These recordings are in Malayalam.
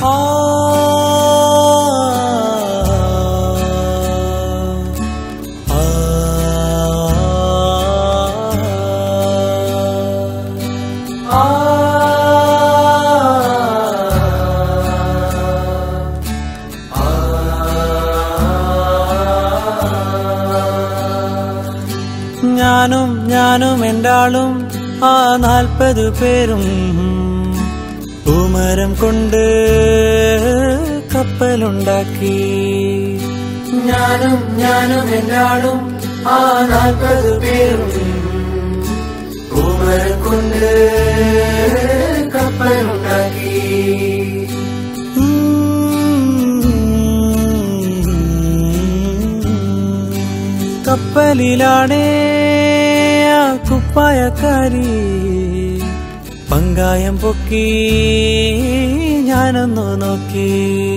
ആ ആ ഞാനും ഞാനും എൻ്റെ ആളും ആ നാൽപ്പത് പേരും പൂമരം കൊണ്ട് കപ്പലുണ്ടാക്കി ഞാനും ഞാനും എൻ്റെ ആളും ആ നാൽപ്പത് പേരും പൂമരം കൊണ്ട് കപ്പലുണ്ടാക്കി കപ്പലിലാണേ ആ കുപ്പായക്കാരി പങ്കായം പൊക്കി ഞാനൊന്നു നോക്കി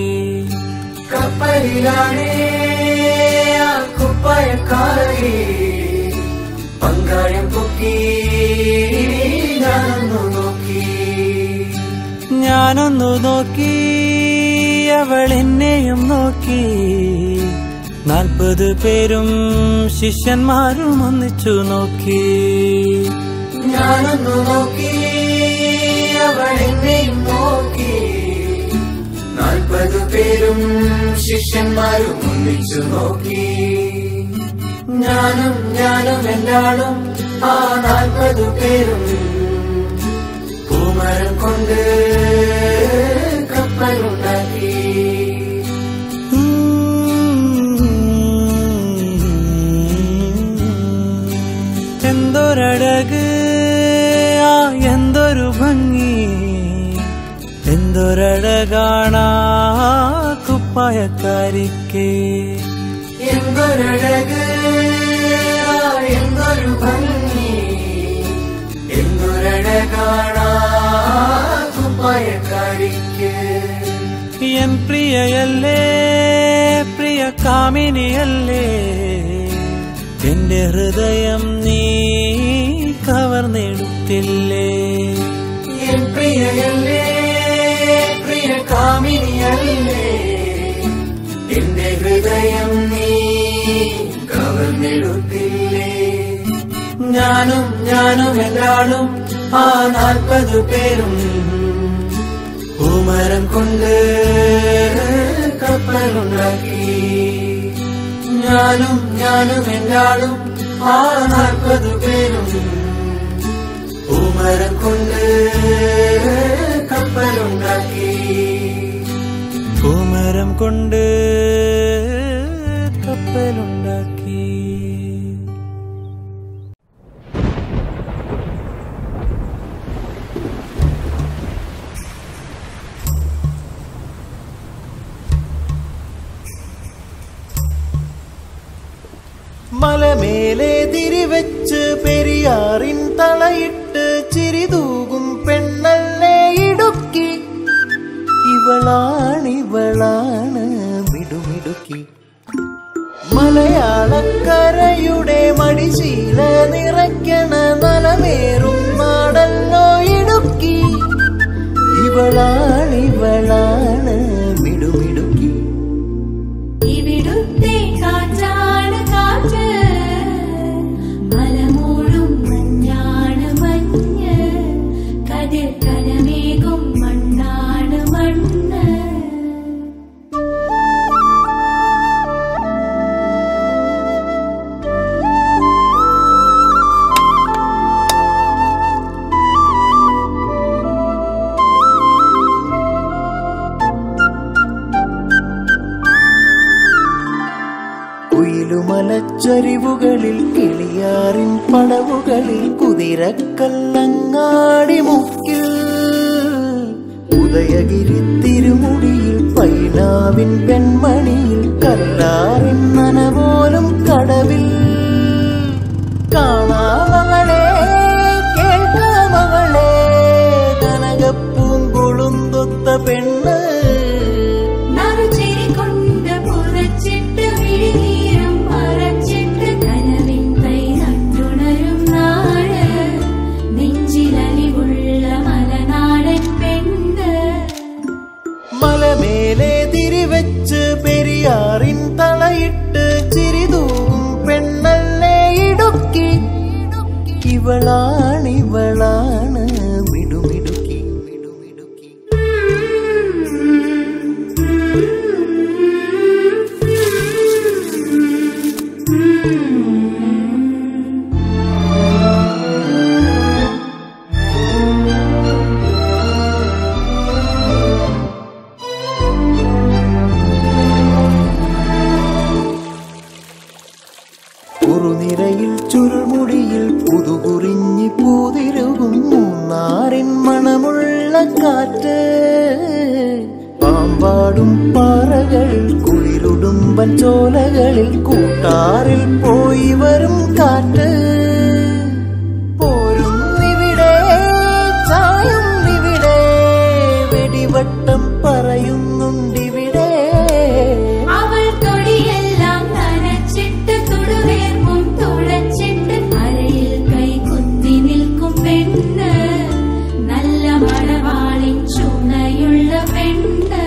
കപ്പലിലാണേ ആ കുപ്പായക്കാരി പങ്കായം പൊക്കി ഞാനൊന്നു നോക്കി ഞാനൊന്നു നോക്കി അവൾ എന്നെയും നോക്കി നാൽപ്പത് പേരും ശിഷ്യന്മാരും ഒന്നിച്ചു നോക്കി ഞാനൊന്നു നോക്കി അവൾ എന്നെയും നോക്കി നാൽപ്പത് പേരും ശിഷ്യന്മാരും ഒന്നിച്ചു നോക്കി ഞാനും ഞാനും എല്ലാളും ആ നാൽപ്പത് പേരും പൂമരം കൊണ്ട് കപ്പലുണ്ടാക്കി എന്തൊരഴക് ആ എന്തൊരു ഭംഗി എന്തൊരഴകാണാ കുപ്പായക്കാരിക്ക് എന്തൊരഴക് ആ എന്തൊരു ഭംഗി എന്തൊരഴകാണാ കുപ്പായക്കാരിക്ക് എൻ പ്രിയയല്ലേ പ്രിയ കാമിനിയല്ലേ എന്റെ ഹൃദയം നീ കവർന്നെടുത്തില്ലേ എൻ പ്രിയയല്ലേ പ്രിയ കാമിനിയല്ലേ എന്റെ ഹൃദയം നീ കവർന്നെടുത്തില്ലേ ഞാനും ഞാനും എല്ലാളും ആ നാൽപ്പത് പേരും പൂമരം കൊണ്ട് കപ്പലുണ്ടാക്കി ഞാനും ഞാനും എല്ലാളും ആ നാൽപ്പത് പേരും പൂമരം കൊണ്ട് കപ്പലുണ്ടാക്കി പൂമരം കൊണ്ട് കപ്പലുണ്ടാക്കി മലമേലെ തിരിവെച്ച് പെരിയാറിൻ തളയിട്ട് ചിരിതൂകും പെണ്ണല്ലേ ഇടുക്കി ഇവളാണിവളാണ് മിടുമിടുക്കി മലയാളക്കരയുടെ മടിശീല നിറയ്ക്കണ നലമേറും നാടല്ലോ ഇടുക്കി ഇവളാണിവളാണ് മിടുമിടുക്കി ഇവിടുത്തെ കാറ്റാണ് കാറ്റ് മലമൂടും മഞ്ഞാണ് മഞ്ഞ് കതിർ കനമേകും മണ്ണാണ് മണ്ണ് കുയിലുമലച്ചരിവുകളിൽ കിളിയാറിൻ പടവുകളിൽ കുതിരക്കല്ലങ്ങാടി മുക്കിൽ ഉദയഗിരി തിരുമുടിയിൽ പൈനാവിൻ പെൺമണിയിൽ കല്ലാറിൻ നനപോലും കടവിൽ കാണാമകളെ കേൾക്കാമകളെ കനകപ്പൂങ്കുളുന്തൊത്ത പെണ്ണ് നറുചിരി കൊണ്ട് പുറച്ചിട്ട് വിഴിനീരം മറച്ചിട്ട് കനവിൻ കൈ നട്ടുണരും നാട് നെഞ്ചിലലിവുള്ള മലനാടൻ പെണ്ണ് മലമേലെ തിരിവെച്ച് പെരിയാറിൻ തളയിട്ട് ചിരിതൂകും പെണ്ണല്ലേ ഇടുക്കി ഇവളാണിവളാണ് മിടുമിടുക്കി മിടുമിടുക്കി കുറുനിരയിൽ ചുരുൾമുടിയിൽ പുതുകുറിഞ്ഞി പൂതിരുകും മൂന്നാറിൻ മണമുള്ള കാറ്റ് പാമ്പാടും പാറകൾ കുളിരുടുമ്പൻ ചോലകളിൽ കൂട്ടാറിൽ പോയി വരും കാറ്റ് പോരുന്നിവിടെ ചായുന്നിവിടെ വെടിവട്ടം പറയുന്നുണ്ടിവിടെ അവൾ തൊടിയെല്ലാം നനച്ചിട്ട് തുടുവേർപ്പും തുളച്ചിട്ട് അരയിൽ കൈ കുത്തി നിൽക്കും പെണ്ണ് നല്ല മണവാളിൻ ചുണയുള്ള പെണ്ണ്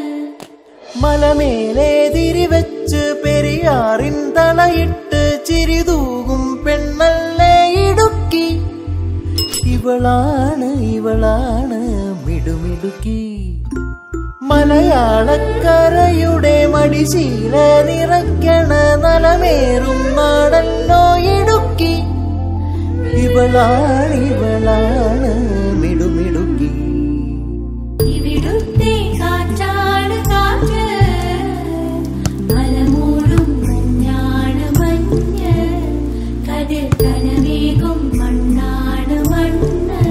മലമേലെ തിരിവെച്ച് പെരിയാറിൻ തളയിട്ട് ചിരിതൂകും പെണ്ണല്ലേ ഇടുക്കി ഇവളാണ് ഇവളാണ് മിടുമിടുക്കി മലയാളക്കരയുടെ മടിശീല നിറയ്ക്കണ നലമേറും നാടല്ലോ ഇടുക്കി ഇവളാണ് ഇവളാണ് മിടുമിടുക്കി ഇവിടുത്തെ കാറ്റാണ് കാറ്റ് മലമൂടും മഞ്ഞാണ് മഞ്ഞ് കതിർ കനവേകും മണ്ണാണ് മണ്ണ്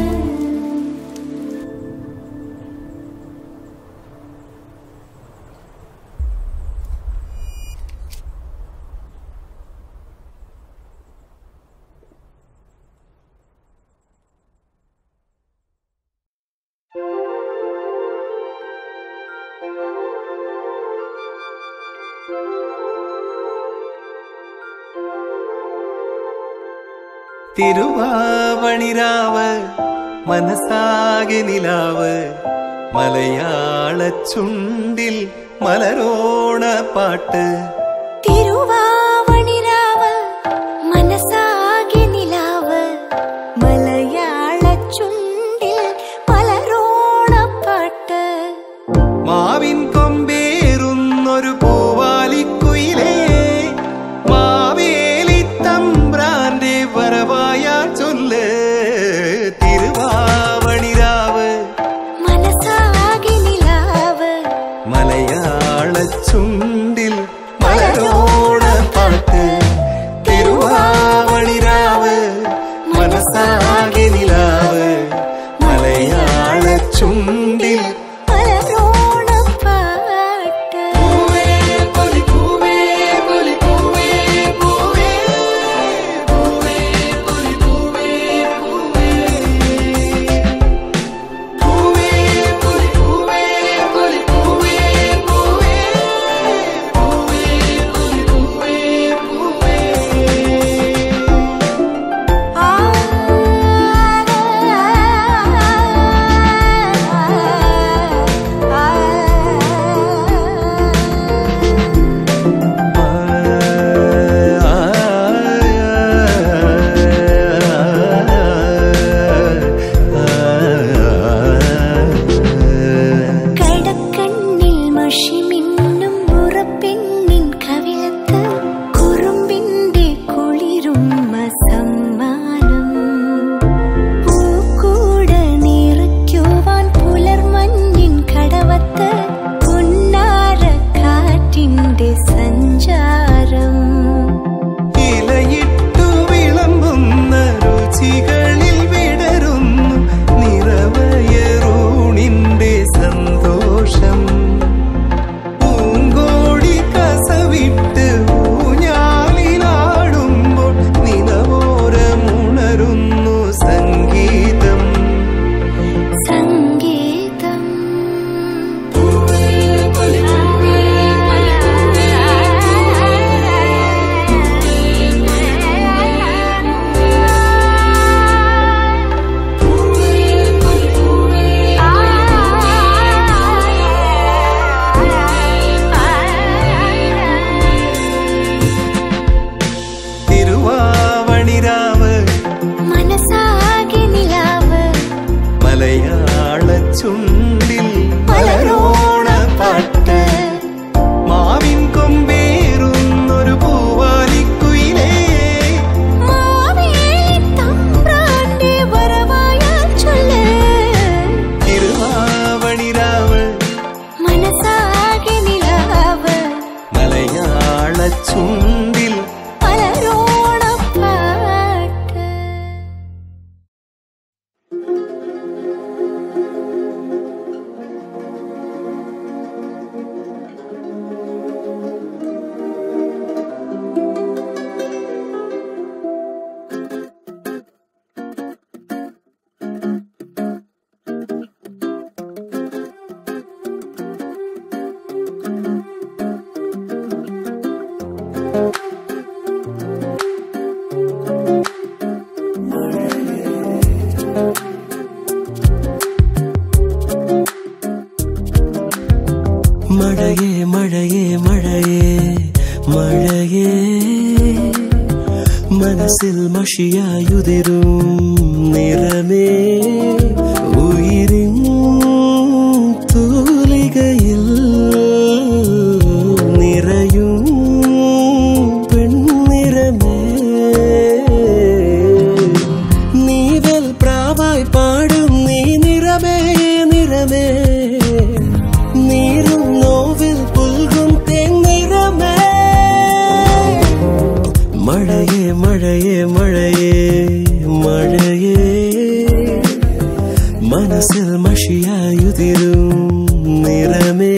തിരുവാവണിരാവ് മനസ്സാകെ നിലാവ് മലയാള ചുണ്ടിൽ മലരോണ പാട്ട് തിരുവാവണിരാവ് മനസ്സാകെ നിലാവ് മലയാള ചുണ്ടിൽ മലരോണപ്പാട്ട് മാവിൻ കൊമ്പേറുന്നൊരു പൂവാലിക്കുയിലേ മാവേലി തമ്പ്രാന്റെ വരവായ ചൊല്ല് തിരുവാവണിരാവ് മനസ്സാകെ നിലാവ് മലയാള ചുണ്ടിൽ മലരോണ പാട്ട് തിരുവാവണിരാവ് മനസ്സാകെ നിലാവ് മലയാള ചുണ്ടിൽ മലരോണപ്പാട്ട് ആ കടക്കണ്ണിൽ മഷിമിന്നും മുറപ്പെണ്ണിൻ കവിളത്ത് കുറുമ്പിന്റെ കുളിരുമ്മ സമ്മാനം പൂക്കൂട നിറയ്ക്കുവാൻ പുലർമഞ്ഞിൻ കടവത്ത് പുന്നാര കാറ്റിന്റെ സഞ്ചാരം ഇലയിട്ടു വിളമ്പുന്ന രുചികളിൽ വിടരുന്നു നിറവയറൂണിന്റെ സന്തോഷം ചുണ്ടിൽ മലരോണപ്പാട്ട് മഴയേ മഴയേ മഴയേ മഴയേ മനസ്സിൽ മഷിയായുതിരും നിറമേ ഉയിരിൻ തൂലികയിൽ നിറയും പെൺനിറമേ നീവൽ പ്രാവായി പാടും നീ നിറമേ നിറമേ നീരും നോവിൽ പുൽകും തേന്നിറമേ മഴയേ മഴയേ മഴയേ മഴയേ മനസ്സിൽ മഷിയായുതിരും നിറമേ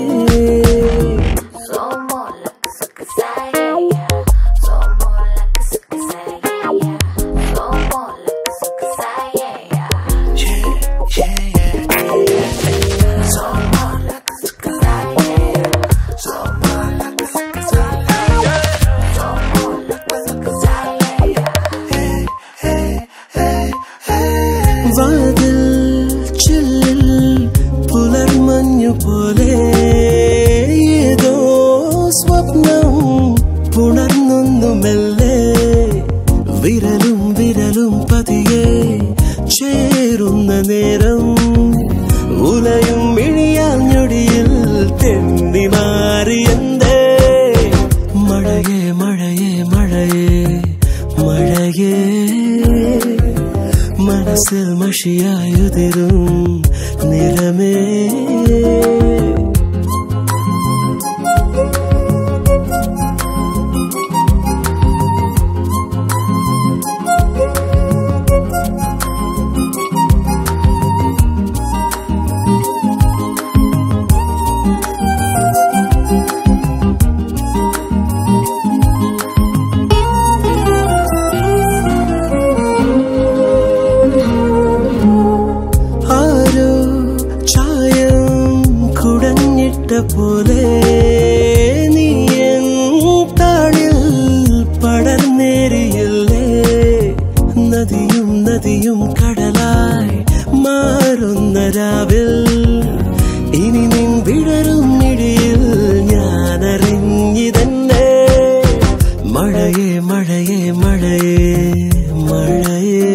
വാതിൽ ചില്ലിൽ പുലർമഞ്ഞു പോലെ ഏതോ സ്വപ്നം പുണർന്നൊന്നു മെല്ലെ വിരലും വിരലും പതിയെ ചേരുന്ന നേരം ഉലയും മിഴിയാൽ ഞൊടിയിൽ തെന്നി മാറിയെന്തേ മഴയേ മഴയേ മഴയേ മഴയേ മനസ്സിൽ മഷിയായുതിരും നിറമേ ആരോ ചായം കുടഞ്ഞിട്ട പോലെ നീ എൻ താളിൽ പടർന്നേറിയില്ലേ നദിയും നദിയും കടലായി മാറുന്ന രാവിൽ ഇനി നിൻ വിടരും ഇടിയിൽ ഞാനറിഞ്ഞിതന്നെ മഴയേ മഴയേ മഴയേ മഴയേ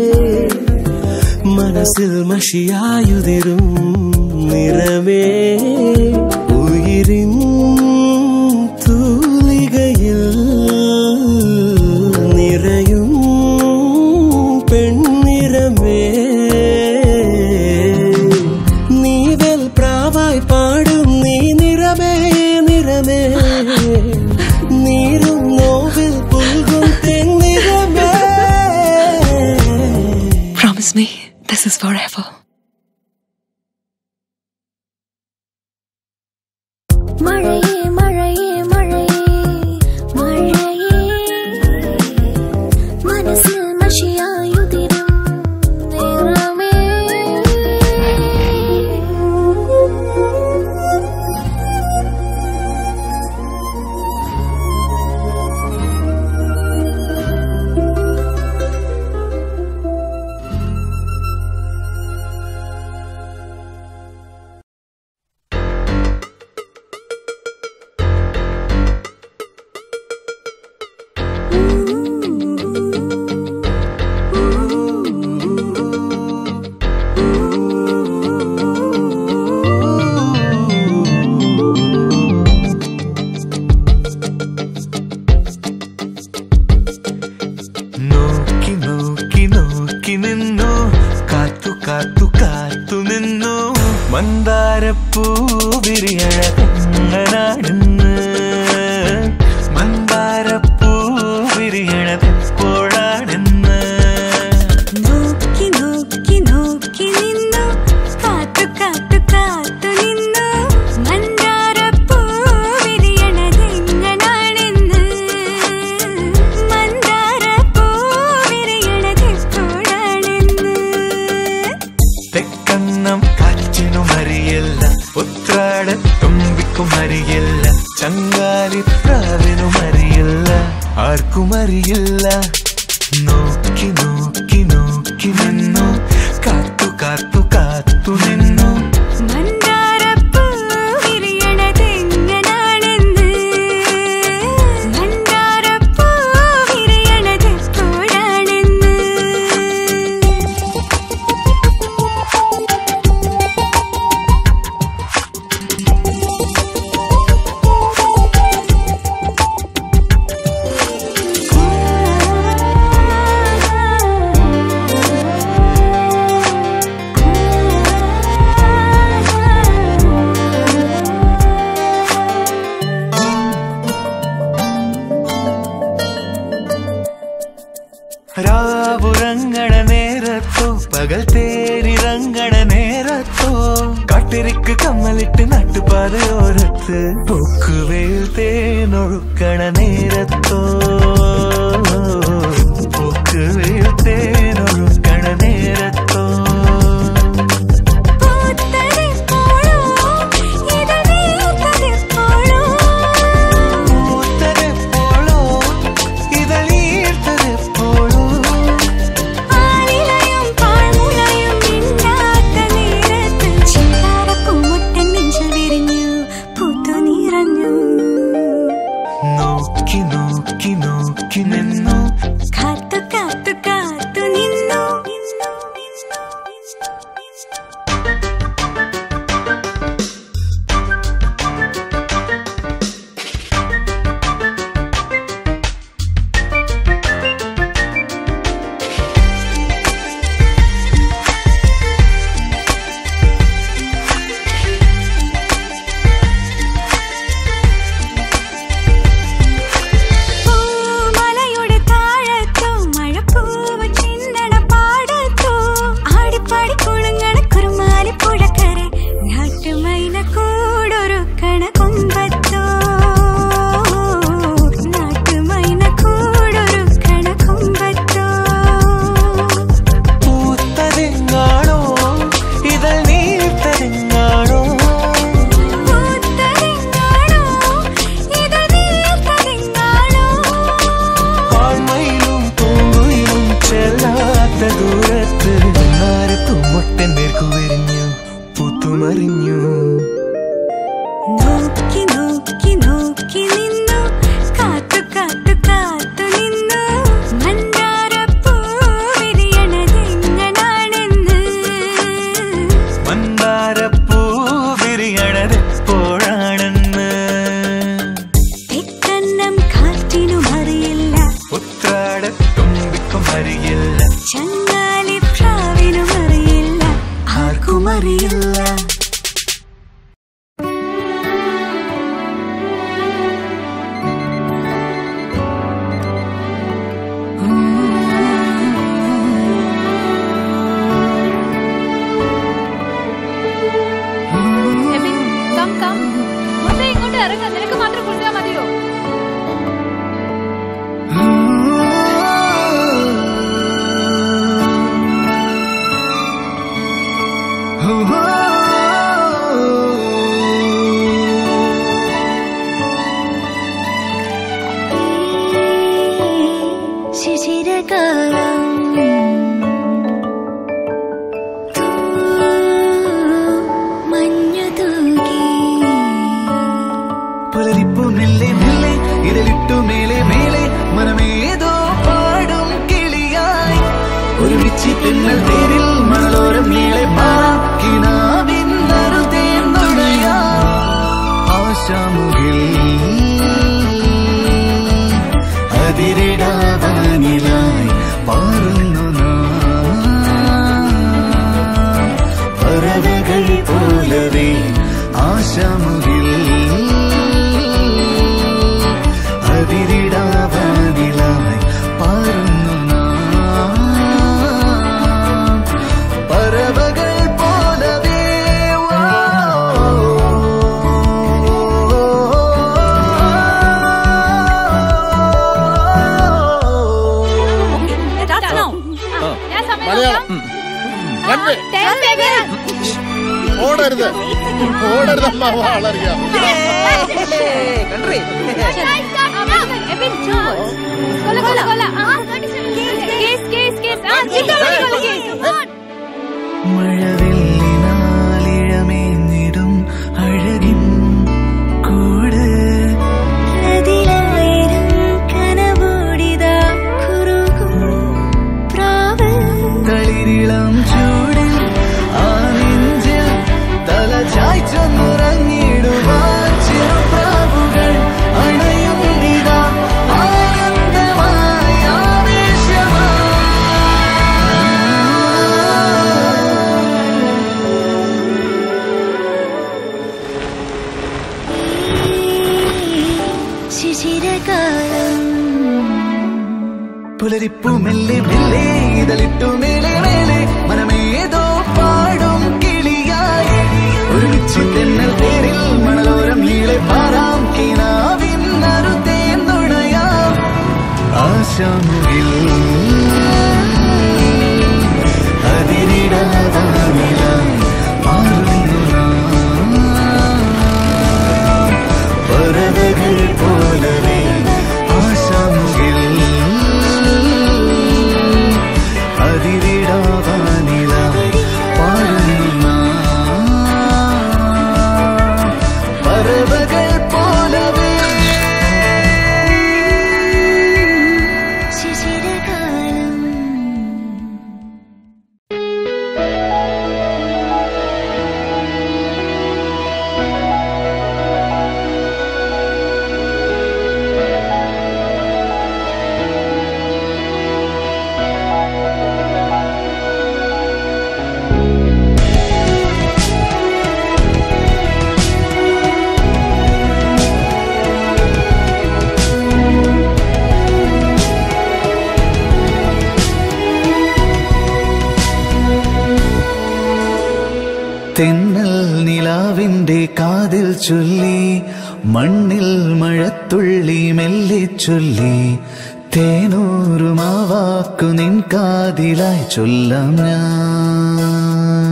മനസ്സിൽ മഷിയായുതിരും നിറമേ ഉയിരിൻ തൂലികയിൽ നിറയും പെൺനിറമേ നീവൽ പ്രാവായി പാടും നീ നിറമേ നിറമേ നീരും നോവിൽ പുൽകും തെന്നിറമേ Promise me this is forever. മഴയേ മഴയേ മഴയേ മഴയേ മനസ്സിൽ മഷിയായുതിരും നിറമേ തുമ്പിക്കും അറിയില്ല ചങ്കാലിപ്രാവിനും അറിയില്ല ആർക്കും അറിയില്ല നോക്കി നോക്കി നോക്കി നിന്നു കാത്തു കാത്തു കാത്തു നിന്നു മന്ദാരപ്പൂ വിരിയണതെങ്ങനാണെന്ന് മന്ദാരപ്പൂ വിരിയണതെപ്പോഴാണെന്ന് രാവുറങ്ങണ നേരത്തോ പകൽ തേരിറങ്ങണ നേരത്തോ കാട്ടിരിക്ക് കമ്മലിട്ട് നട്ടുപാതയോരത്ത് പൊക്കുവേൽ തേനൊഴുക്കണ നേരത്തോ പൊക്കുവേൽ തേനൊഴുക്കണ നേരത്തോ പൂത്തതെപ്പോഴോ ഇതൾ വീർത്തതെപ്പോഴോ പൂത്തതെപ്പോഴോ ഇതളീർത്തതെപ്പോഴോ ആലിലയും പാഴ്മുളയും മിണ്ടാത്ത നേരത്ത് ചിത്താരപ്പൂമുട്ടൻ നെഞ്ചിൽ വിരിഞ്ഞു പൂത്തു നിറഞ്ഞു നോക്കി നോക്കി നോക്കി നിന്നു കാത്തു കാത്തു കാത്തു നിന്നു പൂമലയുടെ താഴത്തോ മഴപ്പൂവ് ചിന്തണ പാടത്തോ ആടിപ്പാടി കുളുങ്ങണ കുറുമാലി പുഴക്കര നാട്ടുമൈന കൂടൊരുക്കണ കൊമ്പത്തോ നാട്ടുമൈന കൂടൊരുക്കണ കൊമ്പത്തോ പൂത്തതെങ്ങാണോ ഇതൾ നീർത്തതെങ്ങാണോ പൂത്തതെങ്ങാണോ ഇതൾ വീർത്തതെങ്ങാണോ ആൺമയിലും പൂങ്കുയിലും ചെല്ലാത്ത ദൂരത്ത് ആരത്തും മുട്ടൻ നേർക്കുവരിഞ്ഞു പൂത്തുമറിഞ്ഞു നോക്കി നോക്കി നോക്കി നിന്നു കാത്തു കാത്തു കാത്തു നിന്നു മന്ദാരപ്പൂ വിരിയണതെങ്ങനാണെന്ന് മന്ദാരപ്പൂ വിരിയണതെപ്പോഴാണെന്ന് തെക്കന്നം കാറ്റിനും അറിയില്ല ഉത്രാടത്തുമ്പിക്കും അറിയില്ല ചങ്ങാലി പ്രാവിനും അറിയില്ല ആർക്കും അറിയില്ല എബിൻ, come, come. മുത്തേ, ഇങ്ങോട്ട് ഇറങ്ങ്. നിനക്ക് മാത്രം കുളിച്ചാ മതിയോ ശിശിരകാലം മഞ്ഞു തൂകി പുലരിപ്പു മെല്ലെ മെല്ലെ ഇരലിട്ടു മേലെ മേലെ മനമേതോ പാടും കിളിയായി ഒരുമിച്ച് പിന്നൽ തേരിൽ മണലോരം നീളെ മാക്കിനാവിന്നറുതേന്നുണയാ ആശാമുകിൽ അതിരിടാവാനിലായി പാറുന്നു നാം. പറവകൾ പോലവേ ആശാമുകിൽ അതിരിടാവാനിലായി പാറുന്നു നാം. പറവകൾ പോലവേ ഞാൻ സമയം മലയാളം നോക്കാം. One way Take second. ഓടരുത് ഓടരുതമ്മ വളറിയാം മഴവില്ലിനാലിഴമേഞ്ഞിടും അഴകിൻ കൂട് അതിലായിരം കനവോടിതാ കുറുകും പ്രാവ് തളിരിളം ചൂടിൽ ആ നെഞ്ചിൽ തല ചായ്ച്ചൊന്നുറങ്ങിടുവാൻ ചെറുപ്രാവുകൾ അണയുന്നിതാ ആനന്ദമായി ശിശിരകാലം പുലരിപ്പു മെല്ലെ മെല്ലെ ഇതളിട്ടു മേലെ മേലെ മനമേതോ പാടും കിളിയായി ഒരുമിച്ച് തെന്നൽ പേരിൽ മണലോരം നീളെ പാറാം കിനാവിൻ നറുതേൻ നുണയാം ആശാമുകിൽ അതിരിടാവാനിലായി മാറുന്നു നാം. പറവകൾ പോലവേ ആശാമുകിൽ അതിരിടാവാനിലായി പാടുന്നു നാം. പറവകൾ പോലവേ ശിശിരകാലം തെന്നൽ നിലാവിന്റെ കാതിൽ ചൊല്ലി മണ്ണിൽ മഴത്തുള്ളി മെല്ലെ ചൊല്ലി തേനൂറുമാവാക്കു നിൻ കാതിലായി ചൊല്ലാം ഞാൻ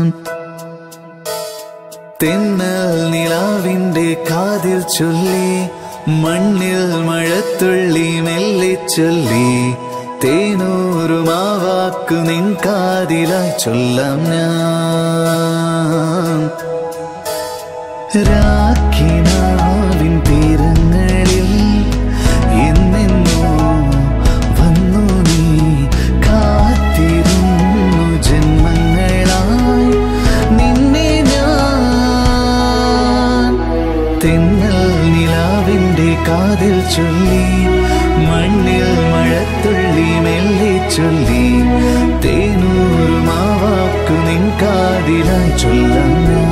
തെന്നൽ നിലാവിന്റെ കാതിൽ ചൊല്ലി മണ്ണിൽ മഴത്തുള്ളി മെല്ലെ ചൊല്ലി തേനൂറുമാവാക്കു നിൻ കാതിലായി ചൊല്ലാം ഞാൻ രാഖിനാവിൻ തീരങ്ങളിൽ എന്നെന്നോ വന്നു നീ കാത്തിരുന്നു ജന്മങ്ങളായി നിന്നെ ഞാൻ തെന്നൽ നിലാവിന്റെ കാതിൽ ചൊല്ലി മണ്ണിൽ മഴത്തുള്ളി മെല്ലെ ചൊല്ലി തേനൂറുമാവാക്കു നിൻ കാതിലായി ചൊല്ലാം ഞാൻ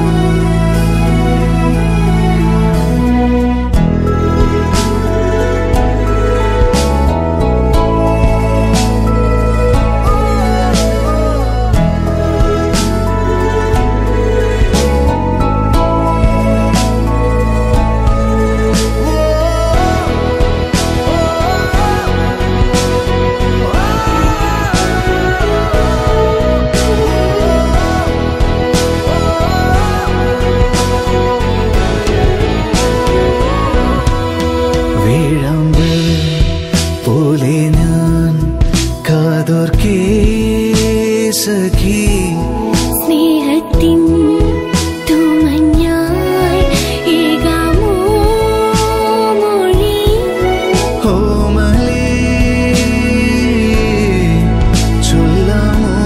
വീഴാമ്പ് പോലെ ഞാൻ കാതോർക്കേ സഖി സ്നേഹത്തിൻ തൂമഞ്ഞായി ഏകാമോ മൊഴി ഓമലേ ചൊല്ലാമോ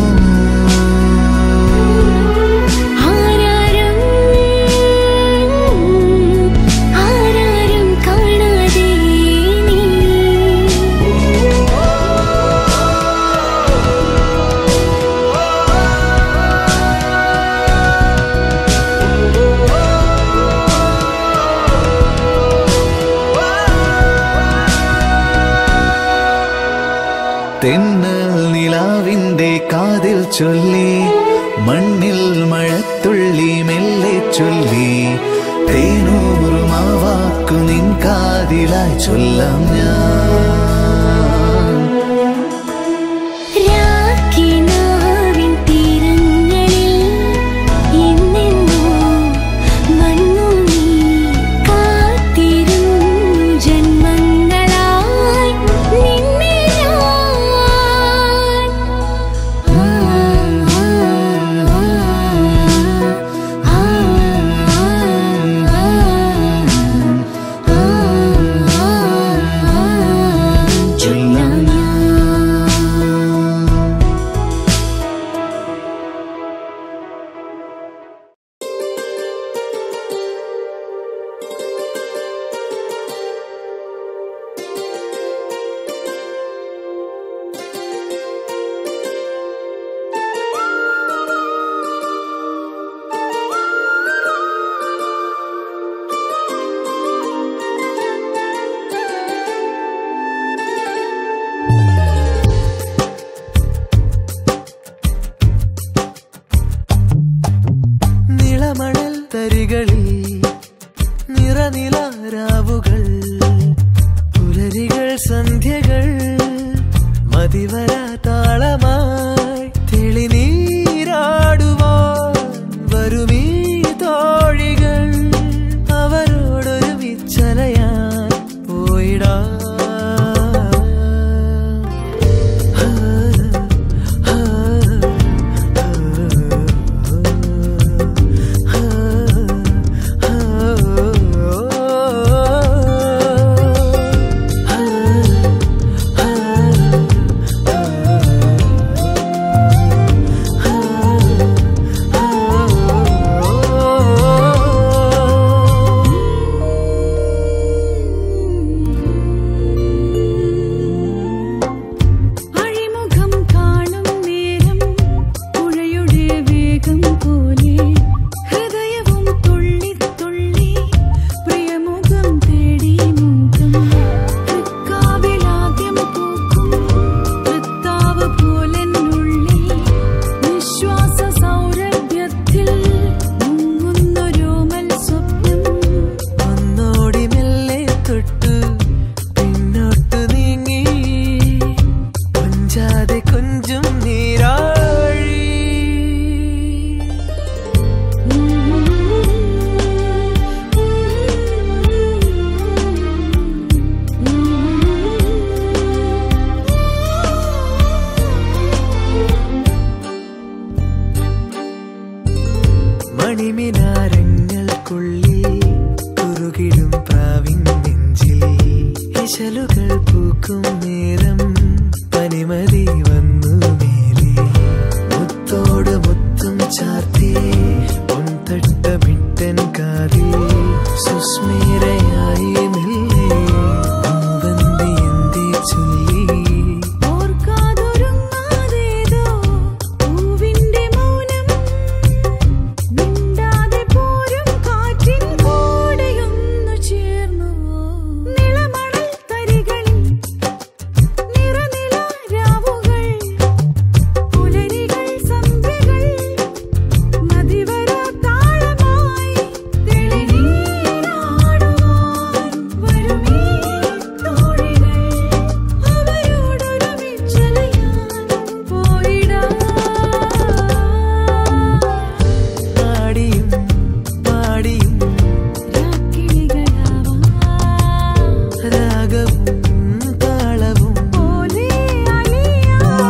ആരാരും ആരാരും കാണാതെ നീ തെന്നൽ നിലാവിന്റെ കാതിൽ ചൊല്ലി മണ്ണിൽ മഴത്തുള്ളി മെല്ലെ ചൊല്ലി തേനൂറുമാവാക്കു നിൻ കാതിലായി ചൊല്ലാം ഞാൻ രാക്കിനാവിൻ തീരങ്ങളിൽ എന്നെന്നോ നിറനിലാരാവുകൾ പുലരികൾ സന്ധ്യകൾ മതിവര താളമായി തെളിനീരാടുവാൻ വരുമീ തോഴികൾ അവരോടൊരു വിച്ചലയാൻ പോയിടാ അഴിമുഖം കാണും നേരം പുഴയുടെ വേഗം പോലെ ഹൃദയവും തുള്ളി തുള്ളി പ്രിയമുഖം തേടി മുഖം തൃക്കാവിലാദ്യം പൂക്കും തൃത്താവ് പോലെന്നുള്ളിൽ നിശ്വാസ സൗരഭ്യത്തിൽ മുങ്ങുന്നൊരോമൽ സ്വപ്നം ഒന്നോടി മെല്ലെ തൊട്ടു പിന്നോട്ടു നീങ്ങി കൊഞ്ചാതെ കൊഞ്ചും നീരാഴി മണിമിനാരങ്ങൾക്കുള്ളിൽ കുറുകിടും പ്രാവിൻ നെഞ്ചിൽ ഇശലുകൾ പൂക്കും നേരം പനിമതി വന്നു മേലെ മുത്തോട് മുത്തും ചാർത്തി പൊൻതട്ടമിട്ടൻ കാതിൽ സുസ്മേരയായി മെല്ലെ മൂവന്തി എന്തേ ചൊല്ലി ഓർക്കാതൊരുങ്ങാതേതോ പൂവിന്റെ മൗനം മിണ്ടാതെ പോരും കാറ്റിൻ കൂടെയൊന്നു ചേർന്നു നിളമണൽ തരികളിൽ നിറനിലാരാവുകൾ പുലരികൾ സന്ധ്യകൾ മതിവര താളമായി തെളിനീരാടുവാൻ വരുമീ തോഴികൾ അവരോടൊരു വിച്ചലയാൻ പോയിടാം പാടിയും പാടിയും രാക്കിളികളാവാം രാഗവും താളവും പോലെ അലിയാം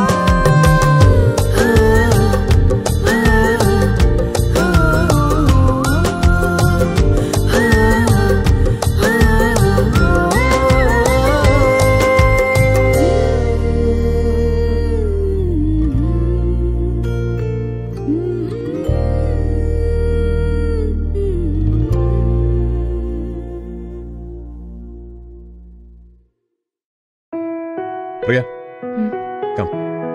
പ്രിയ കം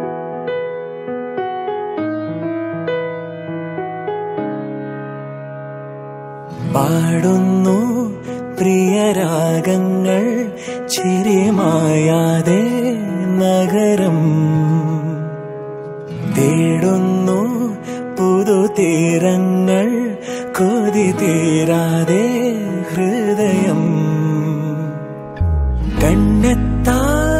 പാടുന്നു പ്രിയരാഗങ്ങൾ ചിരിമായാതെ നഗരം തേടുന്നു പുതുതീരങ്ങൾ കൊതി തീരാതെ ഹൃദയം കണ്ണെത്താ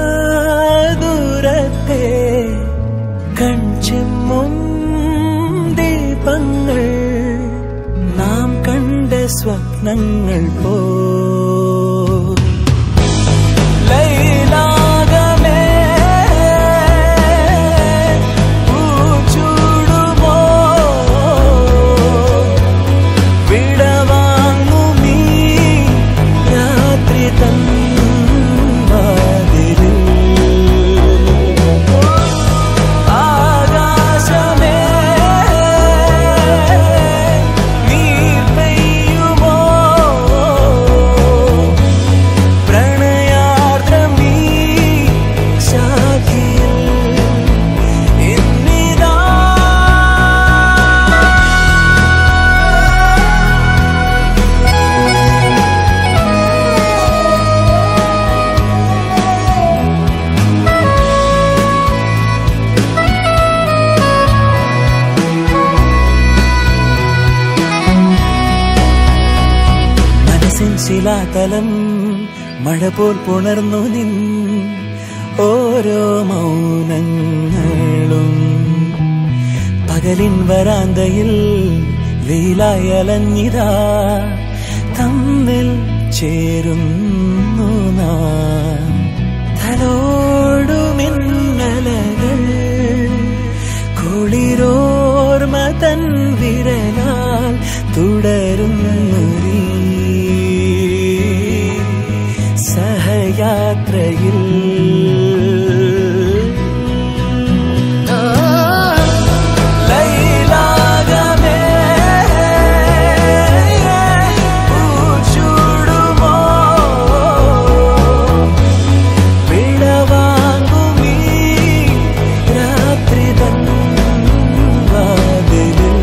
ദൂരത്തെ കൺചെമ്മും ദീപങ്ങൾ നാം കണ്ട സ്വപ്നങ്ങൾ പോ ലൈലാകമേ പൂച്ചൂടുമോ വിടവാങ്ങുമീ രാത്രി തൻ വാതിലിൽ ആകാശമേ നീർ പെയ്യുമോ പ്രണയാർദ്രമീ ശിലാതലം മഴ പോൽ പുണർന്നു നിൻ ഓരോ മൗനങ്ങളും പകലിൻ വരാന്തയിൽ വെയിലായി അലഞ്ഞിതാ തമ്മിൽ ചേരുന്നു നാം തലോടുമിന്നലകൾ കുളിരോർമ തൻ വിരലാൽ തുടരുന്നു നീ. സഹയാത്രയിൽ ലൈലാകമേ പൂച്ചൂടുമോ വിടവാങ്ങുമീ രാത്രി തൻ വാതിലിൽ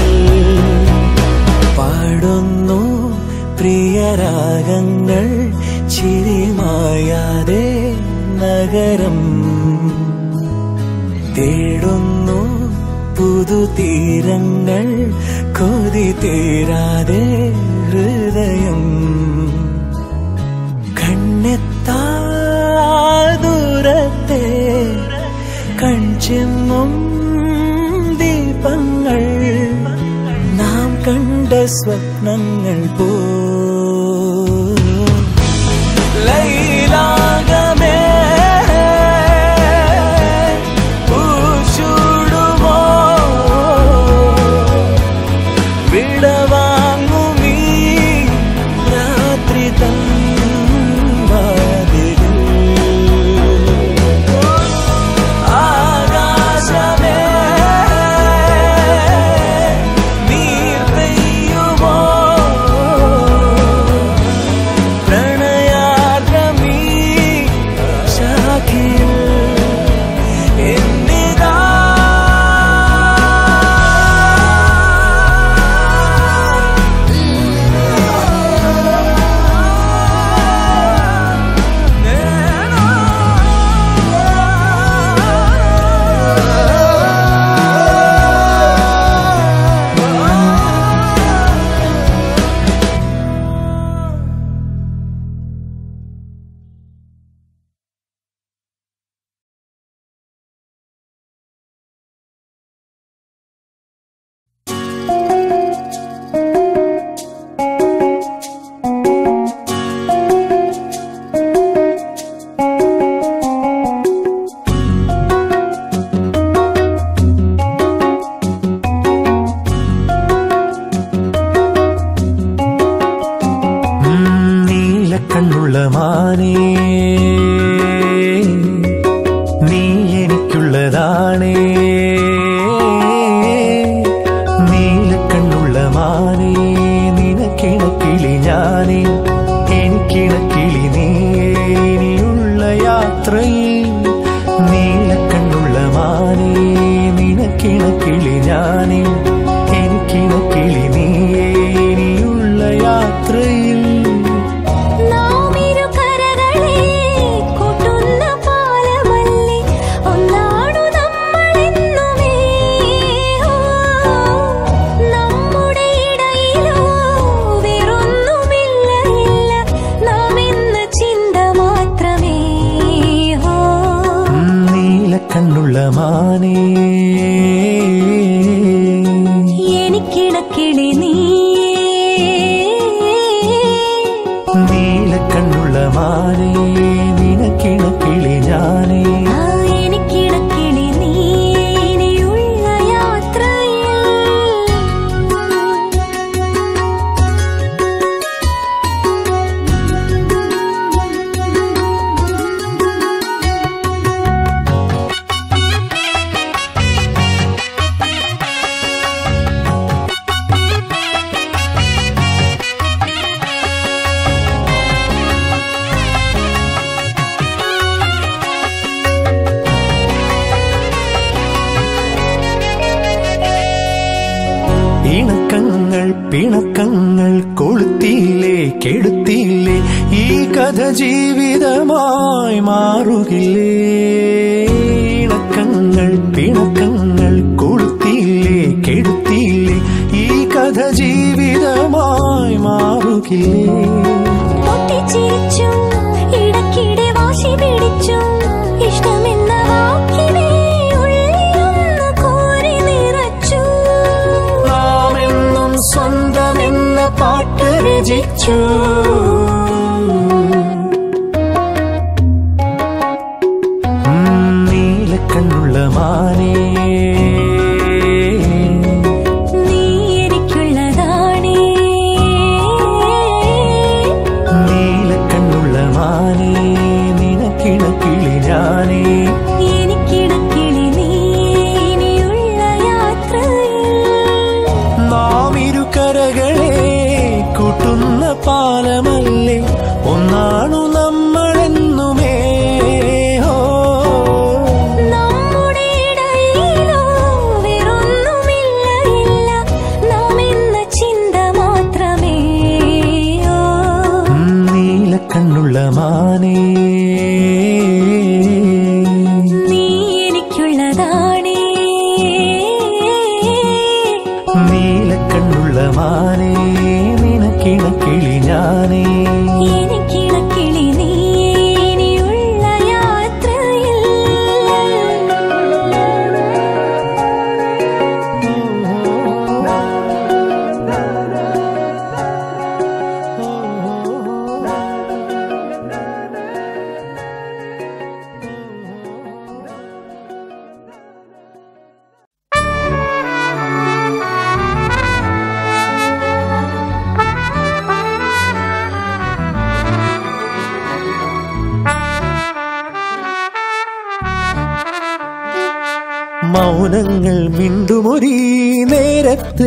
പാടുന്നു പ്രിയരാഗങ്ങൾ ചിരിമായാതെ നഗരം തേടുന്നു പുതുതീരങ്ങൾ കൊതി തീരാതെ ഹൃദയം കണ്ണെത്താ ദൂരത്തെ കൺചെമ്മും ദീപങ്ങൾ നാം കണ്ട സ്വപ്നങ്ങൾ പോ ലൈലാകമേ പൂച്ചൂടുമോ വിടവാങ്ങുമീ രാത്രി തൻ വാതിലിൽ ആകാശമേ നീർ പെയ്യുമോ പ്രണയാർദ്രമീ ശാഖിയിൽ എന്നിതാ നീലക്കണ്ണുള്ള മാനേ നീ എനിക്കുള്ളതാണേ നീലക്കണ്ണുള്ള മാനേ നിനക്കിണക്കിളി ഞാനേ എനിക്കിണക്കിളി നീയേ ഇനിയുള്ള യാത്രയിൽ നീലക്കണ്ണുള്ള മാനേ നിനക്കിണക്കിളി ഞാനേ എനിക്കിണക്കിളി നീയേ ഇനിയുള്ള യാത്രയിൽ നാമിരു കരകളെ കൂട്ടുന്ന പാലമല്ലേ ഒന്നാണു നമ്മളെന്നുമേ ഓ, നമ്മുടെ ഇടയിലോ വേറൊന്നുമില്ല ഇല്ല നാം എന്ന ചിന്ത മാത്രമേ ഓ നീലക്കണ്ണുള്ള മാനേ എനിക്കിടക്കിളി നീയേ നീലക്കണ്ണുള്ള മാനേ നിനക്കിണക്കിളി ഞാനേ ആ എനിക്കിടക്കിളി നീയേ ഇനിയുള്ള യാത്രയിൽ ഇണക്കങ്ങൾ പിണക്കങ്ങൾ കൊളുത്തിയില്ലേ കെടുത്തിയില്ലേ ഈ കഥ ജീവിതമായി മാറുകില്ലേ ഇണക്കങ്ങൾ പിണക്കങ്ങൾ കൊളുത്തിയില്ലേ കെടുത്തിയില്ലേ ഈ കഥ കഥ ജീവിതമായി മാറുകില്ലേ പൊട്ടിച്ചിരിച്ചും ഇടയ്ക്കിടെ വാശി പിടിച്ചും ഇഷ്ടമെന്ന വാക്കിനെ ഉള്ളിലൊന്ന് കോരി നിറച്ചു നാം എന്നും സ്വന്തമെന്ന പാട്ട് രചിച്ചു ഉം, നീലക്കണ്ണുള്ള മാനേ നീ എനിക്കുള്ളതാണേ നീലക്കണ്ണുള്ള മാനേ നിനക്കിണക്കിളി ഞാനേ എനിക്കിടക്കിളി നീ ഇനിയുള്ള യാത്രയിൽ നാം ഇരുകരകളെ കൂട്ടുന്ന പാലമല്ലേ ഒന്നാണു നമ്മളെന്നുമേ ഓ നമ്മുടെ ഇടയിലോ വേറൊന്നുമില്ല ഇല്ല നാം എന്ന ചിന്ത മാത്രമേ ഓ ഉം, നീലക്കണ്ണുള്ള മാനേ നീ എനിക്കുള്ളതാണേ നീലക്കണ്ണുള്ള മാനേ നിനക്കിണക്കിളി ഞാനേ എനിക്കിടക്കിളി നീ ഇനിയുള്ള യാത്രയിൽ മൗനങ്ങൾ മിണ്ടുമൊരീ നേരത്ത്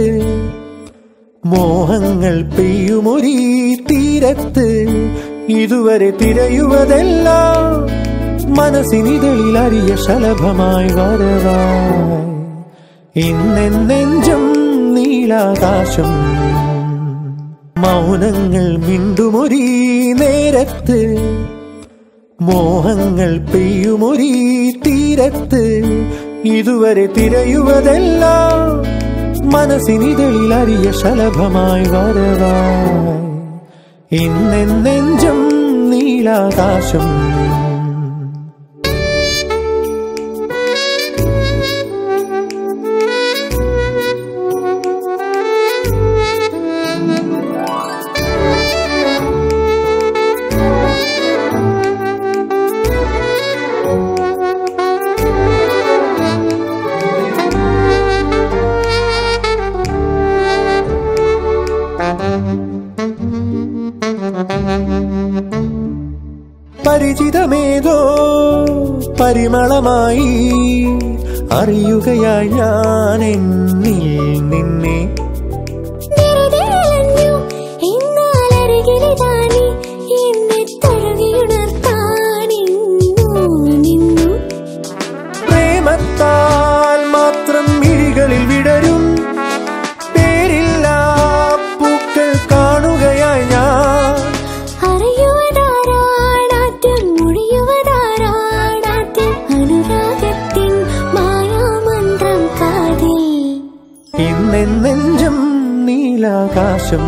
മോഹങ്ങൾ പെയ്യുമൊരീ തീരത്ത് ഇതുവരെ തിരയുവതെല്ലാം മനസ്സിനിതളിൽ അറിയ ശലഭമായി വരവായി ഇന്നെഞ്ചും നീലാകാശം മൗനങ്ങൾ മിണ്ടുമൊരീ നേരത്ത് മോഹങ്ങൾ പെയ്യുമൊരീ തീരത്ത് ഇതുവരെ തിരയുവതെല്ലാം മനസ്സിനിതളിൽ അറിയ ശലഭമായി വരവായി ഇന്നെഞ്ചും നീലാകാശം പരിചിതമേതോ പരിമളമായി അറിയുകയായി ഞാൻ എന്നിൽ നിന്നെ വെറുതെ അലഞ്ഞു എന്നാൽ അരികിലിതാ നീ എന്നെ തഴുകിയുണർത്താൻ ഇന്നു നിന്നു പ്രേമത്താൽ മാത്രം മിഴികളിൽ വിടരും പേരില്ലാ പൂക്കൾ കാണുകയായി ഞാൻ അറിയുവതാരാടാദ്യം മൊഴിയുവതാരാടാദ്യം അനുരാഗത്തിൻ മായാമന്ത്രം കാതിൽ ഇന്നെഞ്ചും നീലാകാശം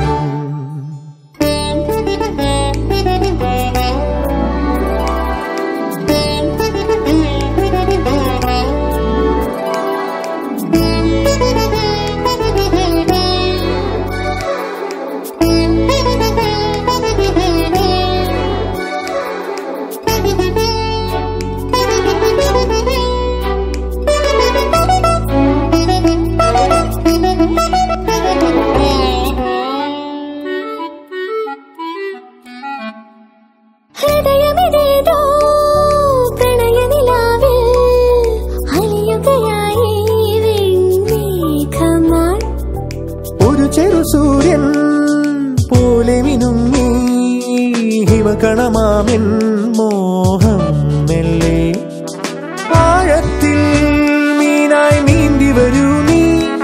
ഹൃദയമിതേതോ പ്രണയനിലാവിൽ അലിയുകയായി വെണ്ണീഘമാൻ ഒരു ചെറു സൂര്യൻ പോലെ മിനുങ്ങി ഹിമകണമാമിൻ മോഹം മെല്ലെ ആഴത്തിൽ മീനായി നീന്തി വരൂ നീ